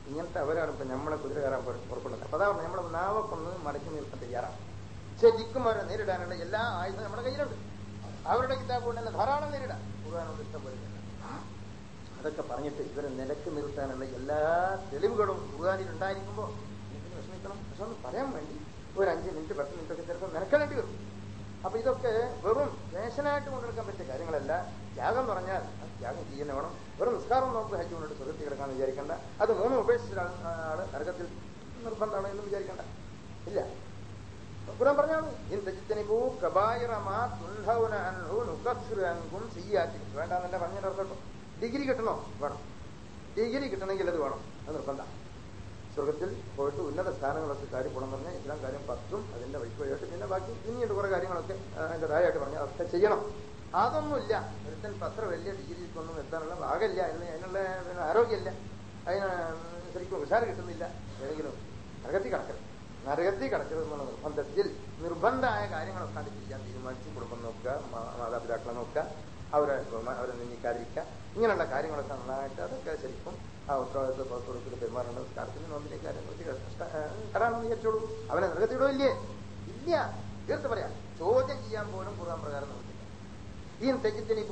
ഇങ്ങനത്തെ അവരാണ് ഇപ്പൊ നമ്മളെ കുതിര കയറാൻ പുറ- പുറപ്പെടുന്നത് അപ്പൊ അതാ പറഞ്ഞത് നമ്മളെ നാവക്കൊന്ന് മടക്കി നിൽക്കാൻ തയ്യാറാണ് ശരിക്കും അവരെ നേരിടാനുള്ള എല്ലാ ആയുധവും നമ്മുടെ കയ്യിലുണ്ട് അവരുടെ കിതാബ് കൊണ്ട് തന്നെ ധാരാളം നേരിടാം ഖുർആാനോട് ഇഷ്ടം പോലെ തന്നെ. അതൊക്കെ പറഞ്ഞിട്ട് ഇവരെ നിലക്ക് നിർത്താനുള്ള എല്ലാ തെളിവുകളും ഖുർആാനിൽ ഉണ്ടായിരിക്കുമ്പോൾ എനിക്കിന് വിഷമിക്കണം പക്ഷെ ഒന്ന് പറയാൻ വേണ്ടി ഒരു അഞ്ച് മിനിറ്റ് പത്ത് മിനിറ്റ് ഒക്കെ ചിലപ്പോൾ നിനക്കേണ്ടി വരും അപ്പൊ ഇതൊക്കെ വെറും ഫാഷനായിട്ട് കൊണ്ടെടുക്കാൻ പറ്റിയ കാര്യങ്ങളല്ല ത്യാഗം എന്ന് പറഞ്ഞാൽ ആ ത്യാഗം ചെയ്യുന്ന വേണം വെറും നിസ്കാരം നോക്ക് ഹജ്ജ് കൊണ്ടിട്ട് സുഖത്തിൽ കിടക്കാന്ന് വിചാരിക്കണ്ട അത് മൂന്നും ഉപേക്ഷിച്ച ആൾ- ആള് നരകത്തിൽ നിർബന്ധമാണ് എന്ന് വിചാരിക്കണ്ട ഇല്ല ഖുർആൻ പറഞ്ഞാണ് ഇൻ തജ്തനിബു കബായിറ മാ തുൻഹൗന അൻഹു നുകഫിറു അൻകും സയ്യാത്തിക്കും വേണ്ടാന്നല്ല പറഞ്ഞതിന്റെ അർത്ഥം കേട്ടോ ഡിഗ്രി കിട്ടണോ വേണം ഡിഗ്രി കിട്ടണമെങ്കിൽ അത് വേണം അത് നിർബന്ധം സ്വർഗത്തിൽ പോയിട്ട് ഉന്നത സ്ഥാനങ്ങളൊക്കെ കാര്യം ഗുണം പറഞ്ഞാൽ ഇസ്ലാം കാര്യം പത്തും അതിന്റെ വൈക്കുവഴിയായിട്ട് പിന്നെ ബാക്കി പിന്നീട് കുറെ കാര്യങ്ങളൊക്കെ ആ, അതിന്റെ താഴെയായിട്ട് പറഞ്ഞാൽ അതൊക്കെ ചെയ്യണം അതൊന്നുമില്ല ഒരുത്തൻ പത്ര വലിയ ഡിഗ്രിക്കൊന്നും എത്താനുള്ള ഭാഗമില്ല അതിന് അതിനുള്ള പിന്നെ ആരോഗ്യമില്ല അതിന് ശരിക്കും ഉഷാർ കിട്ടുന്നില്ല ഏതെങ്കിലും നരകത്തിൽ കിടക്കരുത് നരകത്തിൽ കിടക്കരുത് എന്നുള്ള നിർബന്ധത്തിൽ നിർബന്ധമായ കാര്യങ്ങളൊക്കെ അത് ചെയ്യാൻ തീരുമാനിച്ച് കുടുംബം നോക്കുക മാ- മാതാപിതാക്കളെ നോക്കുക അവരെ അവരെ നിന്ദിക്കാതിരിക്കുക ഇങ്ങനെയുള്ള കാര്യങ്ങളൊക്കെ നന്നായിട്ട് അതൊക്കെ ശരിക്കും ആ ഉത്തരവാദിത്വ പുറത്തുകൊടുക്കൽ പെരുമാറേണ്ട കാര്യത്തിന് നോമ്പിന്റെ കാര്യങ്ങളൊക്കെ കടാണെന്ന് വിചാരിച്ചോളൂ അവനെ നരകത്തിടോ ഇല്ലേ ഇല്ല തീർത്ത് പറയാം ചോദ്യം ചെയ്യാൻ പോലും ഖുർആൻ പ്രകാരം നമുക്കില്ല ഈ തെജിത്തിനിപ്പൂ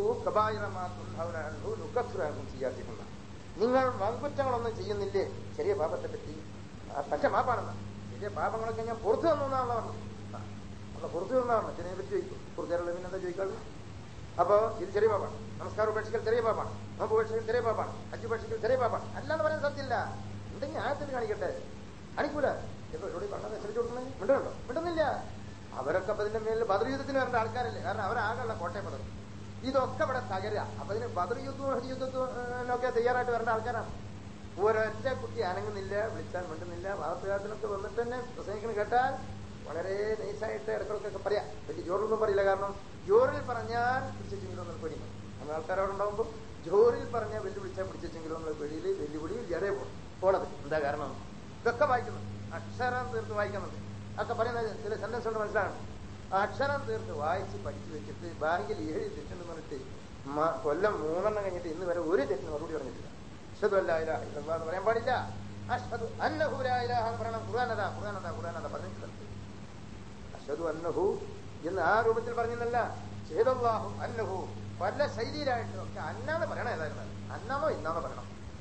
കബായിറമാക്കും ചെയ്യാത്തിക്കുന്ന നിങ്ങൾ വൻകുറ്റങ്ങളൊന്നും ചെയ്യുന്നില്ലേ ചെറിയ പാപത്തെ പറ്റി ആ, പക്ഷെ മാപ്പാണെന്ന ചെറിയ പാപങ്ങളൊക്കെ ഞാൻ പുറത്തു തന്നാണല്ലോ പറഞ്ഞു അപ്പൊ പുറത്തു തന്നാണ് ഇതിനെ പറ്റി ചോദിക്കും പുറത്തേറുള്ള പിന്നെന്താ ചോദിക്കാറ് അപ്പോ ഇത് ചെറിയ പാപ്പാണ് നമസ്കാരം ഉപേക്ഷിക്കൽ ചെറിയ പാപ്പാണ് നോമ്പ് ഉപേക്ഷിക്കൽ ചെറിയ പാപ്പാണ് ഹജ്ജ് ഉപേക്ഷിക്കൽ ചെറിയ പാപ്പാണ് അല്ലാന്ന് പറയാൻ സത്യമില്ല എന്തെങ്കിലും ആഴത്തിൽ കാണിക്കട്ടെ കാണിക്കൂല ഇപ്പൊ ഇവിടെ പറഞ്ഞത് അനുസരിച്ച് കൊടുക്കുന്നത് മിണ്ടുന്നുണ്ടോ മിണ്ടുന്നില്ല അവരൊക്കെ അപ്പൊ ഇതിന്റെ മേലിൽ ബദർ യുദ്ധത്തിന് വരേണ്ട ആൾക്കാരല്ലേ കാരണം അവരാകെയുള്ള കോട്ടയം ബദർ ഇതൊക്കെ ഇവിടെ തകരുക അപ്പൊ ഇതിന് ബദർ യുദ്ധവും ഹജ്ജ് യുദ്ധവും ഒക്കെ തയ്യാറായിട്ട് വരേണ്ട ആൾക്കാരാണ് ഒരൊറ്റ കുട്ടി അനങ്ങുന്നില്ല വിളിച്ചാൽ മിണ്ടുന്നില്ല വാർത്തകാലത്തിനൊക്കെ വന്നിട്ട് തന്നെ പ്രസംഗിക്കണം കേട്ടാൽ വളരെ നൈസായിട്ട് ഇടയ്ക്കൊക്കെ പറയാം വലിയ ജോറിലൊന്നും പറയില്ല കാരണം ജോറിൽ പറഞ്ഞാൽ പിടിച്ചെങ്കിലും എന്നുള്ള പേടി അങ്ങനെ ആൾക്കാർ അവിടെ ഉണ്ടാകുമ്പോൾ ജോറിൽ പറഞ്ഞാൽ വെല്ലുവിളിച്ചാൽ പിടിച്ചെങ്കിലും എന്നുള്ള പേടിയിൽ വെല്ലുവിളി ജടേ പോകും പോണത് എന്താ കാരണം ഇതൊക്കെ വായിക്കുന്നു അക്ഷരം തീർത്ത് വായിക്കുന്നുണ്ട് ഒക്കെ പറയുന്നത് ചില സെന്റൻസ് കൊണ്ട് മനസ്സിലാണ് അക്ഷരം തീർത്ത് വായിച്ച് പഠിച്ചു വെച്ചിട്ട് ബാങ്കിൽ ഏഴ് തെറ്റുണ്ടെന്ന് പറഞ്ഞിട്ട് മ- കൊല്ലം മൂന്നെണ്ണം കഴിഞ്ഞിട്ട് ഇന്ന് വരെ ഒരു തെറ്റിന് മറുപടി പറഞ്ഞിട്ടില്ല അഷ്ഹദു അല്ലാ ഇലാഹ ഇല്ലല്ലാഹ് എന്ന് പറയാൻ പാടില്ല അഷ്ഹദു അന്നഹു ലാ ഇലാഹ എന്ന് പറയണം ഖുർആനതാ ഖുർആനതാ ഖുർആനതാ പറഞ്ഞിട്ടില്ല അഷ്ഹദു അന്നഹു എന്ന് ആ രൂപത്തിൽ പറഞ്ഞെന്നല്ല ചെയ്തല്ലാഹു അന്നഹു പല ശൈലിയിലായിട്ടും ഒക്കെ അന്നാന്ന് പറയണം ഏതായിരുന്നു അന്നാന്നോ ഇന്നാന്നോ പറയണം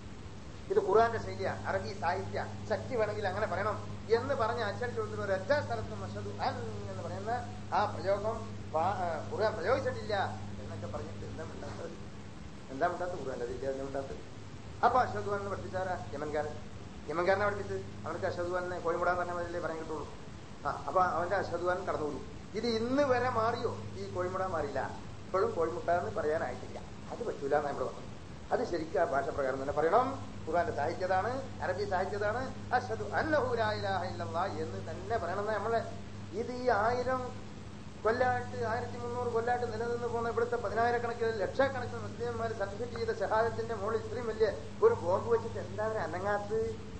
ഇത് ഖുർആന്റെ ശൈലിയാണ് അറബി സാഹിത്യ ശക്തി വേണമെങ്കിൽ അങ്ങനെ പറയണം എന്ന് പറഞ്ഞ് അച്ചടിച്ചു കൊടുത്തിട്ട് ഒരൊറ്റ സ്ഥലത്തും അഷദു അൻ എന്ന് പറയുന്ന ആ പ്രയോഗം പാ- ആ, ഖുർആൻ പ്രയോഗിച്ചിട്ടില്ല എന്നൊക്കെ പറഞ്ഞിട്ട് എന്താ മിണ്ടാത്തത് എന്താ മിണ്ടാത്തത് ഖുർആന്റെ വിദ്യ എന്താ മിണ്ടാത്തത് അപ്പൊ അഷദു എന്ന് പഠിപ്പിച്ചാരാ യമൻകാരൻ യമൻകാരനെ പഠിപ്പിച്ച് അവർക്ക് അഷദു എന്ന് കോഴിമുടാന്ന് പറഞ്ഞ മതിലേ പറയാൻ കിട്ടുള്ളൂ ആ അപ്പൊ അവന്റെ അഷദുവാൻ കടന്നുകൂടും ഇത് ഇന്ന് വരെ മാറിയോ ഈ കോഴിമുട മാറിയില്ല ഇപ്പോഴും കോഴിമുട്ട എന്ന് പറയാനായിട്ടില്ല അത് പറ്റൂല എന്നാണ് ഇവിടെ പറഞ്ഞത് അത് ശരിക്കും ആ ഭാഷ പ്രകാരം തന്നെ പറയണം ഖുർആന്റെ സാഹിത്യതാണ് അറബി സാഹിത്യതാണ് അഷദു അന്നഹു ലാ ഇലാഹ ഇല്ലല്ലാഹ് എന്ന് തന്നെ പറയണം നമ്മളെ ഇത് ഈ ആയിരം കൊല്ലായിട്ട് ആയിരത്തി മുന്നൂറ് കൊല്ലായിട്ട് നിലനിന്ന് പോകുന്ന ഇവിടുത്തെ പതിനായിരക്കണക്കിന് ലക്ഷക്കണക്കിന് മുസ്ലിംമാർ സർട്ടിഫിക്കറ്റ് ചെയ്ത ഷഹാദത്തിന്റെ മുകളിൽ ഇത്രയും വലിയ ഒരു ബോംബ് വെച്ചിട്ട് എന്താ അവരെ അനങ്ങാത്ത്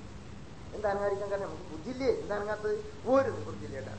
എന്താ അനങ്ങാതിരിക്കാൻ കാരണം നമുക്ക് ബുദ്ധിയില്ലേ എന്താ അനങ്ങാത്തത് ഒരു നിവൃത്തിയില്ലേട്ടാണ്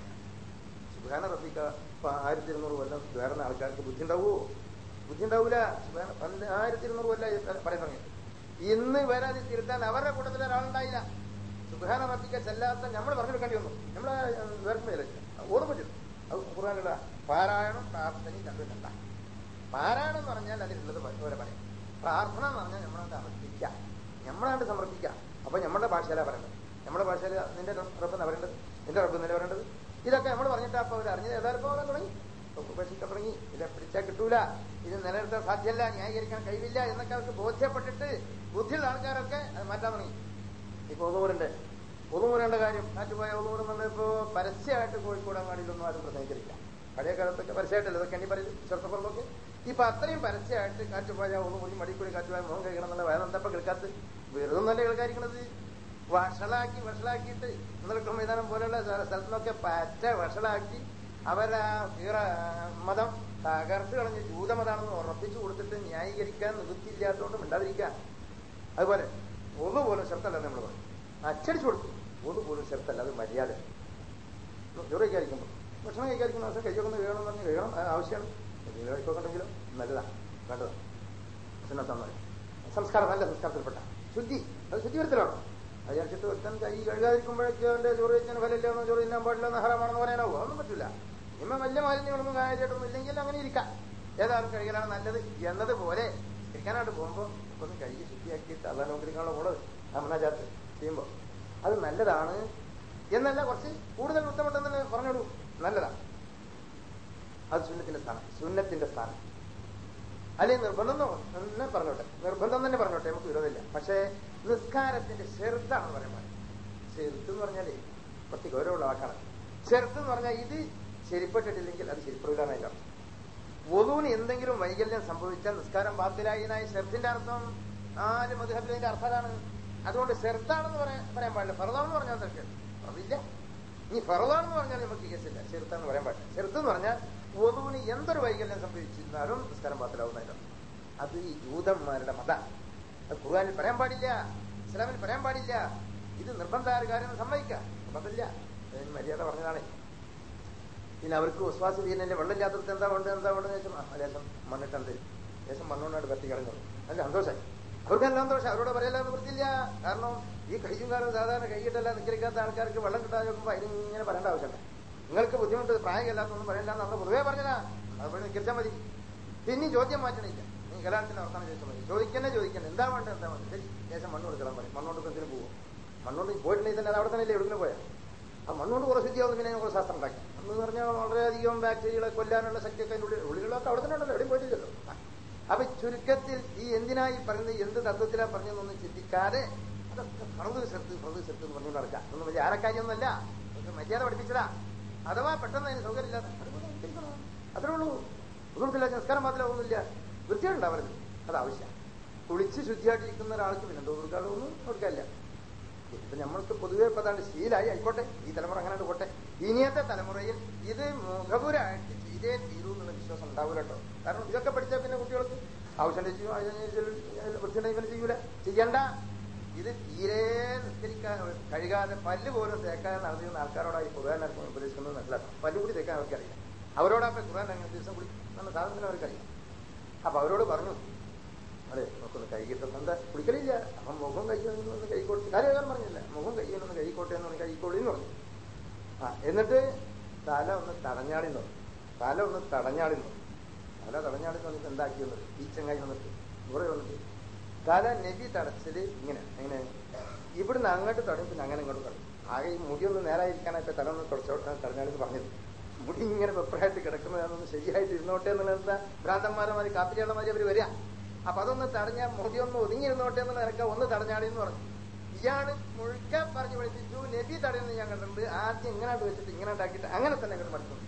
സുഖാന റഫീക്ക ഇപ്പൊ ആയിരത്തി ഇരുന്നൂറ് കൊല്ലം വേറെ ആൾക്കാർക്ക് ബുദ്ധി ഉണ്ടാവുമോ ബുദ്ധി ഉണ്ടാവൂല സുബ്ഹാന- പണ്ട് ആയിരത്തി ഇരുന്നൂറ് കൊല്ലം പറയാൻ തുടങ്ങി ഇന്ന് വരെ അത് തിരുത്താൻ അവരുടെ കൂട്ടത്തിൽ ഒരാളുണ്ടായില്ല സുഖാന റഫീക്ക ചെല്ലാത്ത നമ്മൾ പറഞ്ഞെടുക്കേണ്ടി വന്നു നമ്മളെ വേർക്കുമ്പോഴേ ഓർമ്മ ചെയ്തു അത് ഖുർആാനുള്ള പാരായണം പ്രാർത്ഥനയും രണ്ടും രണ്ടാ പാരായണം എന്ന് പറഞ്ഞാൽ അതിലുള്ളത് പോലെ പറയാം പ്രാർത്ഥന എന്ന് പറഞ്ഞാൽ നമ്മളത് അർപ്പിക്കുക നമ്മളാണ്ട് സമർപ്പിക്കുക അപ്പൊ നമ്മുടെ ഭാഷയിലാ പറയേണ്ടത് നമ്മുടെ ഭാഷയിൽ നിന്റെ റബ്ബ് എന്നാ പറയേണ്ടത് നിന്റെ റബ്ബ് എന്നല്ലേ പറയേണ്ടത് ഇതൊക്കെ നമ്മൾ പറഞ്ഞിട്ട് അപ്പൊ അവർ അറിഞ്ഞത് യഥാർത്ഥം പറയാൻ തുടങ്ങി ഇപ്പൊ ഉപേക്ഷിക്കാൻ തുടങ്ങി ഇത് പിടിച്ചാൽ കിട്ടൂല ഇത് നിലനിർത്താൻ സാധ്യമല്ല ന്യായീകരിക്കാൻ കഴിവില്ല എന്നൊക്കെ അവർക്ക് ബോധ്യപ്പെട്ടിട്ട് ബുദ്ധിയുള്ള ആൾക്കാരൊക്കെ അത് മാറ്റാൻ തുടങ്ങി ഇപ്പൊ ഒന്നുകൂടെ ഒന്നുകൂടേണ്ട കാര്യം കാറ്റുപോയ ഒന്നുകൂടെ വന്നപ്പോ പരസ്യമായിട്ട് കോഴിക്കോട് അങ്ങാടിയിലൊന്നും ആരും പ്രസംഗിച്ചിരില്ല പഴയ കാലത്തൊക്കെ പരസ്യമായിട്ടല്ലേ ഇതൊക്കെ എണ്ണി പറയും ചെറുപ്പപ്പുറത്തൊക്കെ ഇപ്പൊ അത്രയും പരസ്യമായിട്ട് കാറ്റുപോയ ഒന്നുകൂടി മടിക്കൂടി കാറ്റുപോയ മുഖം കഴിക്കണം എന്നുള്ള വേദന്തപ്പം കേൾക്കാത്ത വെറുതെ നല്ല കേൾക്കാതിരിക്കണത് വഷളാക്കി വഷളാക്കിയിട്ട് ഇന്നലെ മൈതാനം പോലെയുള്ള സ്ഥ- സ്ഥലത്തുനിന്നൊക്കെ പറ്റ വഷളാക്കി അവരാ തീറ മതം തകർത്ത് കളഞ്ഞ് ജൂതമതാണെന്ന് ഉറപ്പിച്ചു കൊടുത്തിട്ട് ന്യായീകരിക്കാൻ നിവൃത്തിയില്ലാത്തതുകൊണ്ട് മിണ്ടാതിരിക്കുക അതുപോലെ ഒന്ന് പോലും ശബ്ദമല്ല നമ്മൾ പറയും അച്ചടിച്ചു കൊടുത്തു ഒന്ന് പോലും ശബ്ദമല്ല അത് മര്യാദ ചോറ് കഴിക്കാതിരിക്കുമ്പോൾ ഭക്ഷണം കഴിക്കാതിരിക്കുന്ന ദിവസം കഴിച്ചൊക്കെ വേണം എന്ന് പറഞ്ഞ് വേണം അത് ആവശ്യമാണ് എന്തെങ്കിലും കഴിക്കൊക്കെ ഉണ്ടെങ്കിലും നല്ലതാണ് വേണ്ടതാണ് സുന്നത്താണ് സംസ്കാരം നല്ല സംസ്കാരത്തിൽപ്പെട്ട ശുദ്ധി അത് ശുദ്ധി വരുത്തലാണ് അത് വിചാരിച്ചിട്ട് ഒരുത്തൻ കൈ കഴുകാതിരിക്കുമ്പോഴേക്കും അവന്റെ ചോറ് കഴിക്കാൻ ഫലമില്ലെന്നോ ചോറ് തിന്നാൻ പാടില്ലെന്നോ ഹറാമാണെന്ന് പറയാനാവോ അതൊന്നും പറ്റില്ല ഇമ്മ വലിയ മാലിന്യങ്ങളൊന്നും കാര്യമായിട്ടൊന്നും ഇല്ലെങ്കിൽ അങ്ങനെ ഇരിക്കാം ഏതായാലും കഴുകലാണ് നല്ലത് എന്നതുപോലെ ഇരിക്കാനായിട്ട് പോകുമ്പോൾ ഒന്ന് കഴുകി ശുദ്ധിയാക്കിയിട്ട് അതാ നോക്കിയിരിക്കാനുള്ള കൂടെ അമ്മനാചാത്ത് ചെയ്യുമ്പോൾ അത് നല്ലതാണ് എന്നല്ല കുറച്ച് കൂടുതൽ ഉത്തമട്ടെന്ന് തന്നെ പറഞ്ഞോളൂ നല്ലതാണ് അത് സുന്നത്തിന്റെ സ്ഥാനം സുന്നത്തിന്റെ സ്ഥാനം അല്ലെങ്കിൽ നിർബന്ധം തന്നെ പറഞ്ഞോട്ടെ നിർബന്ധം തന്നെ പറഞ്ഞോട്ടെ നമുക്ക് വിരോധമില്ല പക്ഷേ നിസ്കാരത്തിന്റെ ചെറുതാണെന്ന് പറയാൻ പാടില്ല ചെറുത്ത് എന്ന് പറഞ്ഞാലേ കുറച്ച് ഗൗരവമുള്ള വാക്കാണ് ചെറുത്ത് എന്ന് പറഞ്ഞാൽ ഇത് ശരിപ്പെട്ടിട്ടില്ലെങ്കിൽ അത് ശരിപ്പെടില്ലാന്നതിന്റെ അർത്ഥം വധുവിന് എന്തെങ്കിലും വൈകല്യം സംഭവിച്ചാൽ നിസ്കാരം ബാത്തിലായി എന്നായി ഷെർത്തിന്റെ അർത്ഥം നാല് മധുഹബിലിന്റെ അർത്ഥമാണ് അതുകൊണ്ട് ഷെർത്താണെന്ന് പറയാൻ പറയാൻ പാടില്ല ഫറദാണെന്ന് പറഞ്ഞാൽ തെറ്റ് അതില്ല ഇനി ഫറദാണെന്ന് പറഞ്ഞാൽ നമുക്ക് കേസില്ല ചെറുത്താന്ന് പറയാൻ പാടില്ല ചെറുത്ത് എന്ന് പറഞ്ഞാൽ വധുവിന് എന്തൊരു വൈകല്യം സംഭവിച്ചിരുന്നാലും നിസ്കാരം ബാത്തിലാവുന്നതിന്റെ അർത്ഥം അത് ഈ ജൂതന്മാരുടെ മത അത് ഖുർആാനിൽ പറയാൻ പാടില്ല ഇസ്ലാമിൽ പറയാൻ പാടില്ല ഇത് നിർബന്ധമായ ഒരു കാര്യം സമ്മതിക്കുക നിർബന്ധമില്ല അതിന് മര്യാദ പറഞ്ഞതാണ് പിന്നെ അവർക്ക് വിശ്വാസം ചെയ്യുന്നതിന്റെ വെള്ളമില്ലാത്തത് എന്താ വേണ്ടത് എന്താ വേണ്ടത് ചോദിച്ചാൽ ആ ലേശം മണ്ണിട്ടുണ്ട് ലേശം മണ്ണുകൊണ്ടാണ് പറ്റി കളഞ്ഞു നല്ല സന്തോഷമായി അവർക്ക് നല്ല സന്തോഷം അവരോട് പറയല്ല എന്ന് പറ്റില്ല കാരണം ഈ കൈയും കാലം സാധാരണ കൈയിട്ടല്ല നിൽക്കരിക്കാത്ത ആൾക്കാർക്ക് വെള്ളം കിട്ടാതെ നോക്കുമ്പോൾ അതിനിങ്ങനെ പറയേണ്ട ആവശ്യമില്ല നിങ്ങൾക്ക് ബുദ്ധിമുട്ട് പ്രായമല്ലാത്തൊന്നും പറയില്ല എന്ന് നമ്മൾ പൊതുവേ പറഞ്ഞതാ അതുപോലെ നിൽക്കിച്ചാൽ മതി പിന്നെയും ചോദ്യം മാറ്റണില്ല നീ കലാലത്തിന്റെ അവസാനം ചോദിച്ചാൽ മതി ചോദിക്കന്നെ ചോദിക്കന്നെ എന്താ വേണ്ടത് എന്താ വേണ്ടത് ശരി ലേശം മണ്ണ് കൊടുക്കണം പറയും മണ്ണോട് എന്തിനു പോകും മണ്ണോട് പോയിട്ടുണ്ടെങ്കിൽ തന്നെ അത് അവിടെ തന്നെ അല്ലേ എവിടുന്ന് പോയാൽ ആ മണ്ണോട് കുറെ ശുദ്ധിയാവുന്ന പിന്നെ കുറെ ശാസ്ത്രം ഉണ്ടാക്കി എന്ന് പറഞ്ഞാൽ വളരെയധികം ബാക്ടീരിയകളെ കൊല്ലാനുള്ള ശക്തിയൊക്കെ അതിൻ്റെ ഉള്ളിൽ ഉള്ളിലൊക്കെ അവിടെ തന്നെ ഉണ്ടല്ലോ എവിടെയും പോയിട്ടില്ലല്ലോ അപ്പൊ ചുരുക്കത്തിൽ ഈ എന്തിനായി പറയുന്നത് എന്ത് തത്വത്തിലാ പറഞ്ഞതെന്നൊന്നും ചിന്തിക്കാതെ അതൊക്കെ ഫറവ് സെർത്ത് ഫറവ് സെർത്ത് എന്ന് പറഞ്ഞുകൊണ്ട് നടക്കാം ഒന്നും വലിയ ആരക്കാര്യമൊന്നുമല്ല അതൊക്കെ മര്യാദ പഠിപ്പിച്ചതാ അഥവാ പെട്ടെന്ന് അതിന് സൗകര്യമില്ലാതെ അത്രേ ഉള്ളൂ ഒന്നുമില്ല സംസ്കാരം മാത്രമൊന്നുമില്ല വൃത്തിയുണ്ടാവരുത് അത് ആവശ്യം കുളിച്ച് ശുദ്ധിയായിട്ടിരിക്കുന്ന ഒരാൾക്ക് പിന്നെ എന്തോ കൊടുക്കാറൊന്നും കൊടുക്കാനില്ല ഇപ്പൊ നമ്മൾക്ക് പൊതുവെ ഇപ്പൊ അതാണ് ശീലായി ആയിക്കോട്ടെ ഈ തലമുറ അങ്ങനെ പോട്ടെ ഇനിയത്തെ തലമുറയിൽ ഇത് മുഖപുരായിട്ട് ചെയ്തേ തീരൂ എന്നുള്ള വിശ്വാസം ഉണ്ടാവില്ല കേട്ടോ കാരണം ഇതൊക്കെ പഠിച്ചാൽ പിന്നെ കുട്ടികൾക്ക് ആവശ്യം ചെയ്യും വൃത്തിയുണ്ടെങ്കിൽ പിന്നെ ചെയ്യൂല ചെയ്യണ്ട ഇത് തീരെ നിസ്കരിക്കാൻ കഴുകാതെ പല്ല് പോലും തേക്കാതെ നടത്തിയിരുന്ന ആൾക്കാരോടായി ഖുർആൻ ഉപദേശിക്കുന്നത് മനസ്സിലാക്കണം പല്ല് കൂടി തേക്കാൻ അവർക്കറിയാം അവരോടൊപ്പം ഖുർആൻ അങ്ങനെ ദിവസം കൂടി എന്ന സാധനത്തിന് അവർക്കറിയാം അപ്പൊ അവരോട് പറഞ്ഞു അതെ നമുക്കൊന്ന് കൈകിട്ട എന്താ കുളിക്കലില്ല അപ്പം മുഖം കൈയൊന്ന് കൈക്കോട്ടെ കാര്യം പറഞ്ഞില്ല മുഖം കൈയൊന്ന് കൈക്കോട്ടെ എന്ന് പറഞ്ഞ് കൈക്കോളി എന്ന് പറഞ്ഞു ആ എന്നിട്ട് തല ഒന്ന് തടഞ്ഞാടി എന്ന് പറഞ്ഞു തല ഒന്ന് തടഞ്ഞാടി എന്ന് പറഞ്ഞു തല തടഞ്ഞാടി എന്ന് പറഞ്ഞിട്ട് എന്താക്കി വന്നത് ഈ ചങ്ങായി വന്നിട്ട് ഇവിടെ വന്നിട്ട് തല നെബി തടച്ചല് ഇങ്ങനെ എങ്ങനെ ഇവിടുന്ന് അങ്ങോട്ട് തടയും പിന്നെ അങ്ങനെ ഇങ്ങോട്ട് തടയും ആകെ ഈ മുടി ഒന്ന് നേരായിരിക്കാനായിട്ട് തല ഒന്ന് തുടച്ചോട്ടെ തടഞ്ഞാടി പറഞ്ഞത് മുടി ഇങ്ങനെ വെപ്പറായിട്ട് കിടക്കുന്നതാണെന്ന് ശരിയായിട്ട് ഇരുന്നോട്ടെ എന്നുള്ള ഭ്രാന്തന്മാരെ മാതിരി കാപ്പിരിയുള്ള മാതിരി അവർ വരിക അപ്പൊ അതൊന്ന് തടഞ്ഞ മുടി ഒന്ന് ഒതുങ്ങിയിരുന്നോട്ടെ എന്ന് നിനക്ക് ഒന്ന് തടഞ്ഞാടി എന്ന് പറഞ്ഞു ഇയാള് മുഴുക്ക പറഞ്ഞു പഠിപ്പിച്ചു നബി തടയുന്നത് ഞാൻ കണ്ടിട്ടുണ്ട് ആദ്യം ഇങ്ങനായിട്ട് വെച്ചിട്ട് ഇങ്ങനെ ഉണ്ടാക്കിയിട്ട് അങ്ങനെ തന്നെ അങ്ങോട്ട് പഠിക്കുന്നു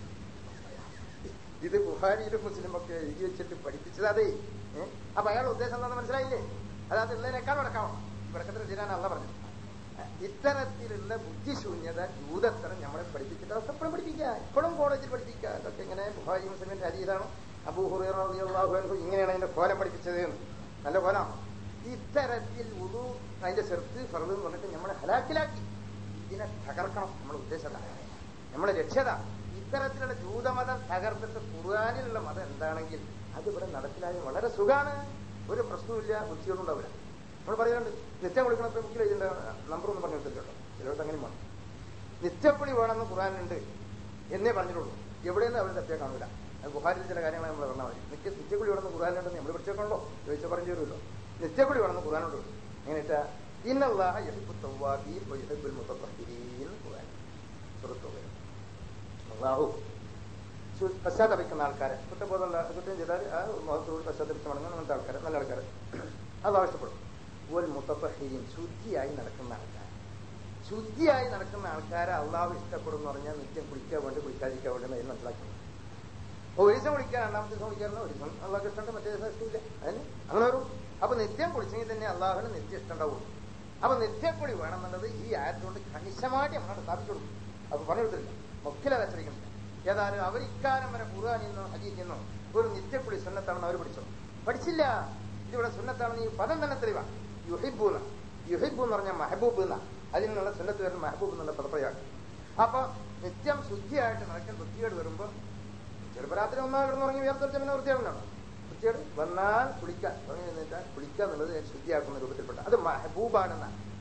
ഇത് ബുഹാരിയിലും മുസ്ലിം ഒക്കെ എഴുതി വെച്ചിട്ട് പഠിപ്പിച്ചത് അതേ ഏഹ് അപ്പൊ അയാളുടെ ഉദ്ദേശം എന്താണെന്ന് മനസ്സിലായില്ലേ അതായത് ഉള്ളതിനേക്കാൾ നടക്കാവണം ഇവിടക്കത്തിൽ തീരാൻ അല്ല പറഞ്ഞു ഇത്തരത്തിലുള്ള ബുദ്ധിശൂന്യത ജൂതത്തരം നമ്മളെ പഠിപ്പിച്ചിട്ട് അതൊക്കെ എപ്പോഴും പഠിപ്പിക്കുക ഇപ്പോഴും കോളേജിൽ പഠിപ്പിക്കുക അതൊക്കെ ഇങ്ങനെ ബുഹാരി മുസ്ലിമിന്റെ ഹരീതാണ് അബൂഹുറിയാഹു ഇങ്ങനെയാണ് അതിന്റെ കോലം പഠിപ്പിച്ചത് എന്ന് നല്ല കോലമാണ് ഇത്തരത്തിൽ ഉദു അതിന്റെ ചെറുത്ത് ഫറു എന്ന് പറഞ്ഞിട്ട് നമ്മളെ ഹലാക്കിലാക്കി ഇതിനെ തകർക്കണം നമ്മുടെ ഉദ്ദേശം നമ്മളെ ലക്ഷ്യത ഇത്തരത്തിലുള്ള ജൂതമതം തകർത്തിട്ട് ഖുർആാനിലുള്ള മതം എന്താണെങ്കിൽ അത് ഇവിടെ നടപ്പിലായ വളരെ സുഖമാണ് ഒരു പ്രശ്നമില്ല ബുദ്ധിയൊന്നും ഉണ്ടാവില്ല നമ്മൾ പറയുന്നുണ്ട് നിത്യം വിളിക്കണപ്പോൾ ബുക്കിൽ ഇതിന്റെ നമ്പർ ഒന്നും പറഞ്ഞു കൊടുത്തില്ലല്ലോ ചിലർക്ക് അങ്ങനെ വേണം നിത്യപ്പുളി വേണമെന്ന് ഖുറാനുണ്ട് എന്നേ പറഞ്ഞിട്ടുള്ളൂ എവിടെയെന്ന് അവർ സത്യം കാണില്ല അത് ബുഹാരിൽ ചില കാര്യങ്ങൾ നമ്മൾ പറഞ്ഞാൽ മതി നിത്യ നിത്യക്കുളി വേണമെന്ന് ഖുറാനുണ്ടെന്ന് നമ്മൾ പഠിച്ചേക്കണല്ലോ ചോദിച്ചാൽ പറഞ്ഞു തരുമല്ലോ നിത്യക്കുളി വേണമെന്ന് ഖുറാനുണ്ട് എങ്ങനെയാ ഇന്നല്ലാഹ യഹിബു തവ്വാബീൻ വയഹിബുൽ മുതത്തഹിരീൻ ഖുറാൻ സുഹൃത്തുക്കൾ അള്ളാഹു പശ്ചാത്തപിക്കുന്ന ആൾക്കാരെ കുറ്റബോധമുള്ള കുറ്റം ചെയ്താൽ ആ മുഖത്തോട് പശ്ചാത്തപിച്ച് മടങ്ങുന്ന അങ്ങനത്തെ ആൾക്കാരെ നല്ല ആൾക്കാരെ അത് ആവശ്യപ്പെടും ഒരു മുത്തപ്പഹീൻ ശുദ്ധിയായി നടക്കുന്ന ആൾക്കാർ ശുദ്ധിയായി നടക്കുന്ന ആൾക്കാരെ അള്ളാഹു ഇഷ്ടപ്പെടും എന്ന് പറഞ്ഞാൽ നിത്യം കുളിക്കാൻ വേണ്ടി കുളിക്കാതിരിക്കാൻ വേണ്ടി എന്ന് മനസ്സിലാക്കണം അപ്പൊ ഒരു ദിവസം കുളിക്കാൻ രണ്ടാമത്തെ ദിവസം കുളിക്കാറുണ്ട് ഒരു ദിവസം അള്ളാഹ് ഇഷ്ടമുണ്ട് മറ്റേ ദിവസം ഇഷ്ടമില്ല അതിന് അങ്ങനെ വരും അപ്പൊ നിത്യം കുളിച്ചെങ്കിൽ തന്നെ അള്ളാഹുവിന് നിത്യം ഇഷ്ടമുണ്ടാവുള്ളൂ അപ്പൊ നിത്യക്കുളി വേണമെന്നുള്ളത് ഈ ആയതുകൊണ്ട് കണിശമായിട്ട് നമ്മളോട് സ്ഥാപിച്ചു കൊടുക്കും അപ്പൊ പണി കൊടുത്തില്ല മുഖ്യല വെച്ചിരിക്കുന്നില്ല ഏതായാലും അവർ ഇക്കാലം വരെ ഖുർആാനിൽ നിന്നോ ഹദീസിൽ നിന്നോ ഒരു നിത്യക്കുളി സുന്നത്താണെന്ന് അവർ പഠിച്ചു പഠിച്ചില്ല ഇതിവിടെ സുന്നത്താണെന്ന് ഈ പദം തന്നെ തെളിവാണ് യുഹിബു എന്ന യുഹിബു എന്ന് പറഞ്ഞാൽ മെഹബൂബ് എന്ന അതിൽ നിന്നുള്ള സുന്നത്ത് വരുന്ന മെഹബൂബ് എന്നുള്ള പദപ്രയോഗം അപ്പൊ നിത്യം ശുദ്ധിയായിട്ട് നടക്കാൻ വൃത്തികേട് വരുമ്പോ ചിലപ്പോൾ രാത്രി ഒന്നാം കിടന്ന് ഉറങ്ങി വേർതിരിച്ച പിന്നെ വൃത്തികേടുണ്ടാവും വൃത്തികേട് വന്നാൽ കുളിക്കാൻ ഉറങ്ങി നിന്നിട്ടാൽ കുളിക്കുക എന്നുള്ളത് ശുദ്ധിയാക്കുന്ന രൂപത്തിൽപ്പെട്ട അത് മെഹബൂബാണെന്ന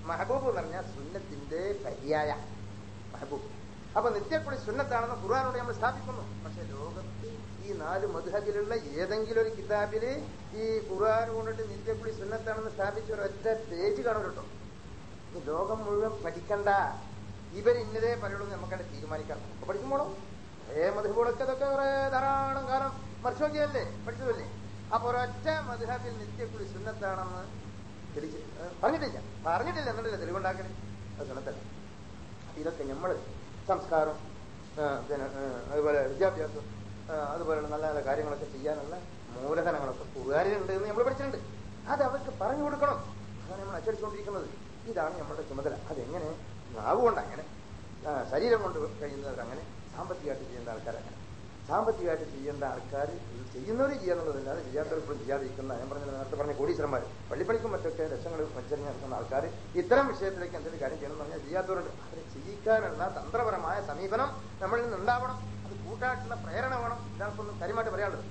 മഹബൂബ് എന്ന് പറഞ്ഞാൽ സുന്നത്തിന്റെ പര്യായ മഹബൂബ് അപ്പൊ നിത്യക്കുളി സുന്നത്താണെന്ന് ഖുർആാനോട് നമ്മൾ സ്ഥാപിക്കുന്നു പക്ഷെ ലോകത്ത് ഈ നാല് മധുഹബിലുള്ള ഏതെങ്കിലും ഒരു കിതാബില് ഈ ഖുർആൻ കൊണ്ടിട്ട് നിത്യക്കുളി സുന്നത്താണെന്ന് സ്ഥാപിച്ച ഒരൊറ്റ പേജ് കാണും കേട്ടോ ഈ ലോകം മുഴുവൻ പഠിക്കണ്ട ഇവർ ഇന്നതേ പറയുള്ളൂ എന്ന് നമുക്കവിടെ തീരുമാനിക്കാം അപ്പൊ പഠിക്കുമ്പോഴോ ഏ മധുബോളൊക്കെ അതൊക്കെ കുറെ ധാരാളം കാലം മറിച്ചു നോക്കിയല്ലേ പഠിച്ചതല്ലേ അപ്പൊ ഒരൊറ്റ മധുഹബിൽ നിത്യക്കുളി സുന്നത്താണെന്ന് തെളിച്ച് ഏ, പറഞ്ഞിട്ടില്ല പറഞ്ഞിട്ടില്ല എന്നിട്ടില്ല തെളിവുണ്ടാക്കണേ അത് സുന്നത്തല്ല ഇതൊക്കെ നമ്മൾ സംസ്കാരം ആ, പിന്നെ ആ, അതുപോലെ വിദ്യാഭ്യാസം ആ, അതുപോലെയുള്ള നല്ല നല്ല കാര്യങ്ങളൊക്കെ ചെയ്യാനുള്ള മൂലധനങ്ങളൊക്കെ ഖുർആാനിലുണ്ട് എന്ന് നമ്മൾ പഠിച്ചിട്ടുണ്ട് അത് അവർക്ക് പറഞ്ഞു കൊടുക്കണം അതാണ് നമ്മൾ അച്ചടിച്ചുകൊണ്ടിരിക്കുന്നത് ഇതാണ് നമ്മുടെ ചുമതല അതെങ്ങനെ നാവുകൊണ്ട് അങ്ങനെ ആ, ശരീരം കൊണ്ട് കഴിയുന്നവർ അങ്ങനെ സാമ്പത്തികമായിട്ട് ചെയ്യേണ്ട ആൾക്കാർ അങ്ങനെ സാമ്പത്തികമായിട്ട് ചെയ്യേണ്ട ആൾക്കാർ ചെയ്യുന്നവർ ചെയ്യാന്നുള്ളതല്ലാതെ ചെയ്യാത്തവർ ഇപ്പോഴും ചെയ്യാതിരിക്കുന്ന ഞാൻ പറഞ്ഞ നേരത്തെ പറഞ്ഞ കോടീശ്വരന്മാർ പള്ളിപ്പണിക്കും മറ്റൊക്കെ ലക്ഷങ്ങൾ മത്സരം നടക്കുന്ന ആൾക്കാർ ഇത്തരം വിഷയത്തിലേക്ക് എന്തെങ്കിലും കാര്യം ചെയ്യണം എന്ന് പറഞ്ഞാൽ ചെയ്യാത്തവരുണ്ട് അവരെ ചെയ്യിക്കാനുള്ള തന്ത്രപരമായ സമീപനം നമ്മളിൽ നിന്ന് ഉണ്ടാവണം അത് കൂട്ടായിട്ടുള്ള പ്രേരണ വേണം ഇതാൾക്കൊന്ന് കാര്യമായിട്ട് പറയാനുള്ളത്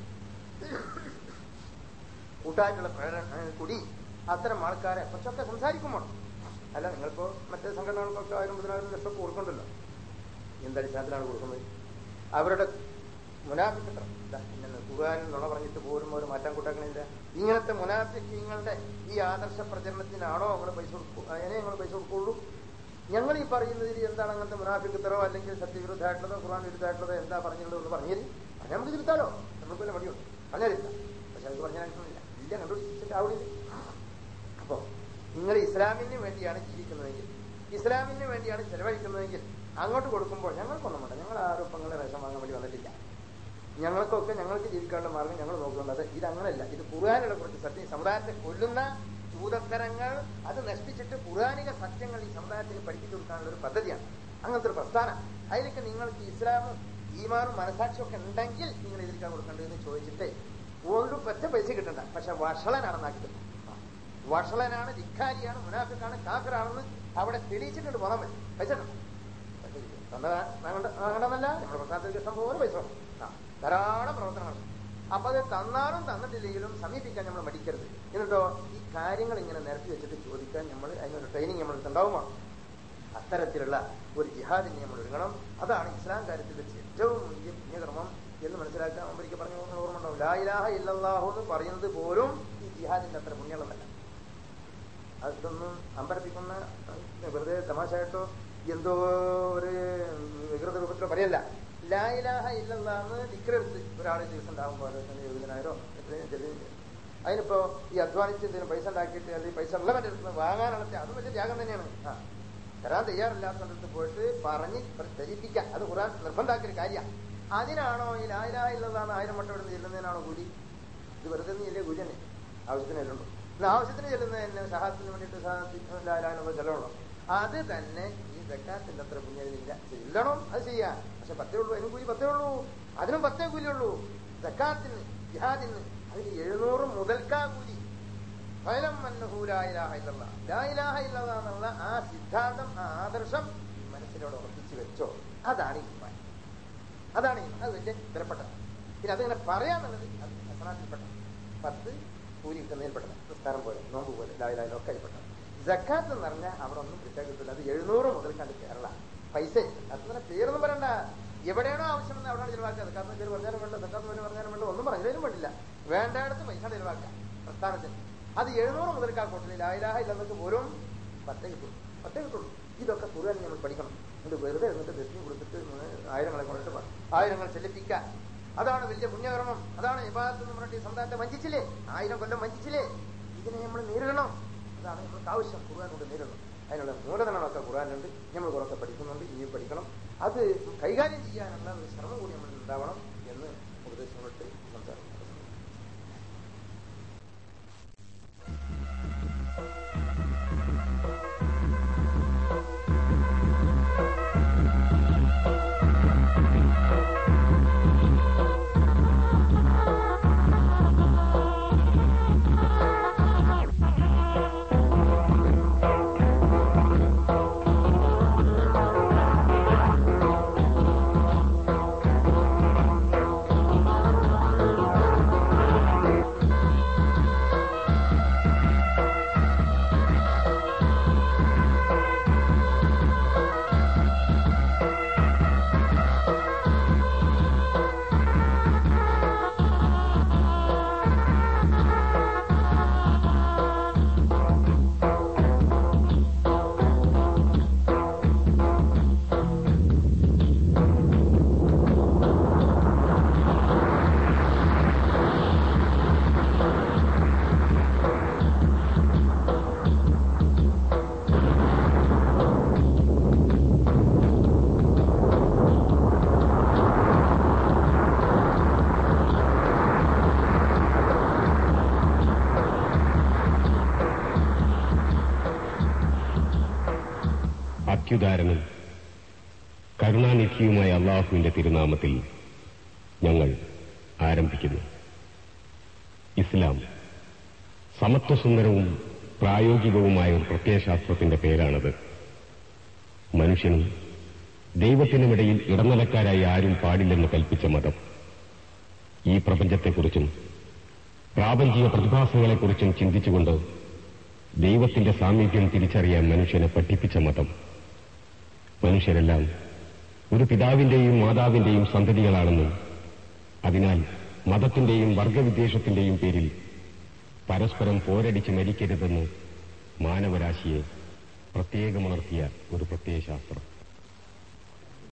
കൂട്ടായിട്ടുള്ള പ്രേരണ ഏ, കൂടി അത്തരം ആൾക്കാരെ കുറച്ചൊക്കെ സംസാരിക്കും വേണം അല്ല നിങ്ങളിപ്പോ മറ്റേ സംഘടനകൾക്കൊക്കെ ആയിരം പതിനായിരം ലക്ഷം ഒക്കെ കൊടുക്കണ്ടല്ലോ എന്തടിസ്ഥാനത്തിലാണ് കൊടുക്കുന്നത് അവരുടെ മുനാഫിക്കത്ര ഇങ്ങനെ ഖുർആാനിൽ നുണ പറഞ്ഞിട്ട് പോലും അവർ മാറ്റാൻ കൂട്ടാക്കണില്ല ഇങ്ങനത്തെ മുനാഫിക്കങ്ങളുടെ ഈ ആദർശ പ്രചരണത്തിനാണോ നിങ്ങൾ പൈസ കൊടുക്കൂ അതിനെ നിങ്ങൾ പൈസ കൊടുക്കുള്ളൂ ഞങ്ങൾ ഈ പറയുന്നതിൽ എന്താണ് അങ്ങനത്തെ മുനാഫിക്കത്തറോ അല്ലെങ്കിൽ സത്യവിരുദ്ധമായിട്ടുള്ളതോ ഖുർആൻ വിരുദ്ധമായിട്ടുള്ളതോ എന്താ പറഞ്ഞിട്ടുള്ളത് എന്ന് പറഞ്ഞേരി അത് നമുക്ക് തിരുത്താലോ നമുക്ക് വല്ല മടിയുണ്ട് പറഞ്ഞാലില്ല പക്ഷെ അത് പറഞ്ഞാൽ ഇല്ല ഇല്ല കണ്ടുപിടിച്ചിട്ട് ആവില്ല അപ്പോ നിങ്ങൾ ഇസ്ലാമിന് വേണ്ടിയാണ് ജീവിക്കുന്നതെങ്കിൽ ഇസ്ലാമിന് വേണ്ടിയാണ് ചെലവഴിക്കുന്നതെങ്കിൽ അങ്ങോട്ട് കൊടുക്കുമ്പോൾ ഞങ്ങൾക്കൊന്നും വേണ്ട ഞങ്ങൾ ആരോപങ്ങളെ വിഷം വാങ്ങാൻ വേണ്ടി വന്നിട്ടില്ല ഞങ്ങൾക്കൊക്കെ ഞങ്ങൾക്ക് ജീവിക്കാനുള്ള മാർഗം ഞങ്ങൾ നോക്കുന്നത് ഇത് അങ്ങനെയല്ല ഇത് ഖുർആാനുള്ള കുറച്ച് സത്യം ഈ സമുദായത്തെ കൊല്ലുന്ന ചൂതത്തരങ്ങൾ അത് നശിപ്പിച്ചിട്ട് ഖുർആാനിക സത്യങ്ങൾ ഈ സമുദായത്തിന് പഠിപ്പിച്ചു കൊടുക്കാനുള്ള ഒരു പദ്ധതിയാണ് അങ്ങനത്തെ ഒരു പ്രസ്ഥാനം അതിലേക്ക് നിങ്ങൾക്ക് ഇസ്ലാമും ഈമാനും മനസാക്ഷിയും ഒക്കെ ഉണ്ടെങ്കിൽ നിങ്ങൾ എതിർക്കാൻ കൊടുക്കേണ്ടതെന്ന് ചോദിച്ചിട്ട് ഒരു പറ്റ പൈസ കിട്ടണ്ട പക്ഷെ വഷളനാണെന്നാക്കി കിട്ടും വഷളനാണ് ധിക്കാരിയാണ് മുനാഫിക്കാണ് കാഫിറാണെന്ന് അവിടെ തെളിയിച്ചിട്ടുണ്ട് പോകാൻ പറ്റും പൈസ കിട്ടും പക്ഷേ വാങ്ങണ്ടെന്നല്ല നമ്മുടെ പ്രസ്ഥാനത്തിൽ ഇഷ്ടം പോലെ പൈസ വേണം. ആ, ധാരാളം പ്രവർത്തനങ്ങൾ അപ്പൊ അത് തന്നാലും തന്നിട്ടില്ലെങ്കിലും സമീപിക്കാൻ നമ്മൾ മടിക്കരുത് എന്നിട്ടോ ഈ കാര്യങ്ങൾ ഇങ്ങനെ നിരത്തി വെച്ചിട്ട് ചോദിക്കാൻ നമ്മൾ അതിനൊരു ട്രെയിനിങ് നമ്മൾ ഉണ്ടാവുമോ അത്തരത്തിലുള്ള ഒരു ജിഹാദിനെ നമ്മൾ ഒരുങ്ങണം അതാണ് ഇസ്ലാം കാര്യത്തിൽ വെച്ച് ഏറ്റവും വലിയ പുണ്യകർമ്മം എന്ന് മനസ്സിലാക്കാൻ ഒരിക്കൽ പറഞ്ഞു നിങ്ങൾ ഓർമ്മ ഉണ്ടാവും ലാ ഇലാഹ ഇല്ലല്ലാഹു എന്ന് പറയുന്നത് പോലും ഈ ജിഹാദിന്റെ അത്ര പുണ്യമുള്ളതല്ല അതൊന്നും അമ്പരപ്പിക്കുന്ന ഏഹ്, വെറുതെ തമാശയായിട്ടോ എന്തോ ഒരു വികൃത രൂപത്തിലോ പറയല്ല ലായിലാഹ ഇല്ലെന്നാന്ന് ഡിക്രെടുത്ത് ഒരാൾ ദിവസം ഉണ്ടാകുമ്പോൾ എഴുപതിനായിരോ എത്രയും ചെറിയ അതിനിപ്പോ ഈ അധ്വാനിച്ച് എന്തെങ്കിലും പൈസ ഉണ്ടാക്കിയിട്ട് അല്ലെങ്കിൽ പൈസ ഉള്ളവന്റെ അടുത്ത് വാങ്ങാനുള്ള ത്യാ- അത് വലിയ ത്യാഗം തന്നെയാണ് ആ തരാൻ തയ്യാറില്ലാത്തടുത്ത് പോയിട്ട് പറഞ്ഞ് ധരിപ്പിക്കാം അത് ഖുറാൻ നിർബന്ധാക്കിയ കാര്യമാണ് അതിനാണോ ഈ ലായിലാഹ ഇല്ലെന്നാണ് ആയിരം വട്ടം ഇവിടുന്ന് ചെല്ലുന്നതിനാണോ കൂലി ഇത് വെറുതെ നീ ഇല്ലേ കൂലി തന്നെ ആവശ്യത്തിനല്ലേ ഉള്ളൂ എന്നാൽ ആവശ്യത്തിന് ചെല്ലുന്നതന്നെ സഹായത്തിന് വേണ്ടിയിട്ട് സഹായത്തിനുള്ള ചെലവുള്ളൂ അത് തന്നെ ഈ വെക്കാത്തിന്റെ അത്ര പുണ്യതിനില്ല ചെല്ലണം അത് ചെയ്യാം പക്ഷെ പത്തേ ഉള്ളൂ അതിനും കൂലി പത്തേ ഉള്ളൂ അതിനും പത്തേ കൂലി ഉള്ളൂ സക്കാത്തിന് ജിഹാദിന് അതിന് എഴുന്നൂറ് മുതൽക്കാ കൂലി ഫലം എന്നുള്ള ആ സിദ്ധാന്തം ആ ആദർശം ഈ മനസ്സിനോട് ഉറപ്പിച്ചു വെച്ചോ അതാണ് ഈ ഈമാൻ അതാണ് ഈമാൻ. അത് വലിയ വിലപ്പെട്ടത് പിന്നെ അതിങ്ങനെ പറയാന്നുള്ളത് അത് ഹസനാത്തിൽപ്പെട്ട പത്ത് കൂലി കിട്ടുന്നതിൽപ്പെട്ടത് നിസ്കാരം പോലെ നോമ്പ് പോലെ ലായിലായാലും ഒക്കെ അതിൽപ്പെട്ടത് ജക്കാത്ത് എന്ന് പറഞ്ഞാൽ അവിടെ ഒന്നും കിട്ടാൻ കിട്ടില്ല അത് എഴുന്നൂറ് മുതൽ കണ്ട് കേരള പൈസ അതിനെ പേരൊന്നും പറയണ്ട എവിടെയാണോ ആവശ്യം എന്ന് അവിടെയാണ് ചിലവാക്കുക സക്കാത്ത് പേര് പറഞ്ഞാലും വേണ്ട സക്കാത്ത് പേര് പറഞ്ഞാലും വേണ്ട ഒന്നും പറഞ്ഞാലും വേണ്ടില്ല വേണ്ടയിടത്ത് പൈസ ചിലവാക്കുക പ്രസ്ഥാനത്തിന് അത് എഴുന്നൂറ് മുതൽക്കാ കൂട്ടില്ല ലായിലാഹ ഇല്ലെന്നൊക്കെ പോലും പത്തേ കിട്ടും പത്തേ കിട്ടുള്ളൂ ഇതൊക്കെ ഖുർആൻ നമ്മൾ പഠിക്കണം ഇത് വെറുതെ എന്നിട്ട് ദക്ഷിണ കൊടുത്തിട്ട് ആയിരങ്ങളെ കൊണ്ടിട്ട് പ- ആയിരങ്ങൾ ചെല്ലിപ്പിക്കാൻ അതാണ് വലിയ പുണ്യകർമ്മം അതാണ് വിഭാഗത്തിൽ എന്ന് പറഞ്ഞിട്ട് ഈ സമുദായത്തെ വഞ്ചിച്ചില്ലേ ആയിരം കൊല്ലം വഞ്ചിച്ചില്ലേ ഇതിനെ നമ്മൾ നേരിടണം അതാണ് നമ്മൾക്ക് ആവശ്യം ഖുർആൻ കൊണ്ട് നേരിടണം അതിനുള്ള മൂലധനങ്ങളൊക്കെ ഖുർആനുണ്ട് നമ്മൾ കുറൊക്കെ പഠിക്കുന്നുണ്ട് ഇനിയും പഠിക്കണം അത് കൈകാര്യം ചെയ്യാനുള്ള ഒരു ശ്രമം കൂടി നമ്മൾ ഉണ്ടാവണം എന്ന് ഉപദേശങ്ങളോട്ട് സംസാരിക്കുന്നു Thank അത്യുദാരനും കരുണാനിധിയുമായ അള്ളാഹുവിന്റെ തിരുനാമത്തിൽ ഞങ്ങൾ ആരംഭിക്കുന്നു ഇസ്ലാം സമത്വസുന്ദരവും പ്രായോഗികവുമായ ഒരു പ്രത്യയശാസ്ത്രത്തിന്റെ പേരാണത് മനുഷ്യനും ദൈവത്തിനുമിടയിൽ ഇടനിലക്കാരായി ആരും പാടില്ലെന്ന് കൽപ്പിച്ച മതം ഈ പ്രപഞ്ചത്തെക്കുറിച്ചും പ്രാപഞ്ചിക പ്രതിഭാസങ്ങളെക്കുറിച്ചും ചിന്തിച്ചുകൊണ്ട് ദൈവത്തിന്റെ സാമീപ്യം തിരിച്ചറിയാൻ മനുഷ്യനെ പഠിപ്പിച്ച മതം മനുഷ്യരെല്ലാം ഒരു പിതാവിന്റെയും മാതാവിന്റെയും സന്തതികളാണെന്നും അതിനാൽ മതത്തിന്റെയും വർഗവിദ്വേഷത്തിന്റെയും പേരിൽ പരസ്പരം പോരടിച്ച് മരിക്കരുതെന്ന് മാനവരാശിയെ പ്രത്യേകമുണർത്തിയ ഒരു പ്രത്യയശാസ്ത്രം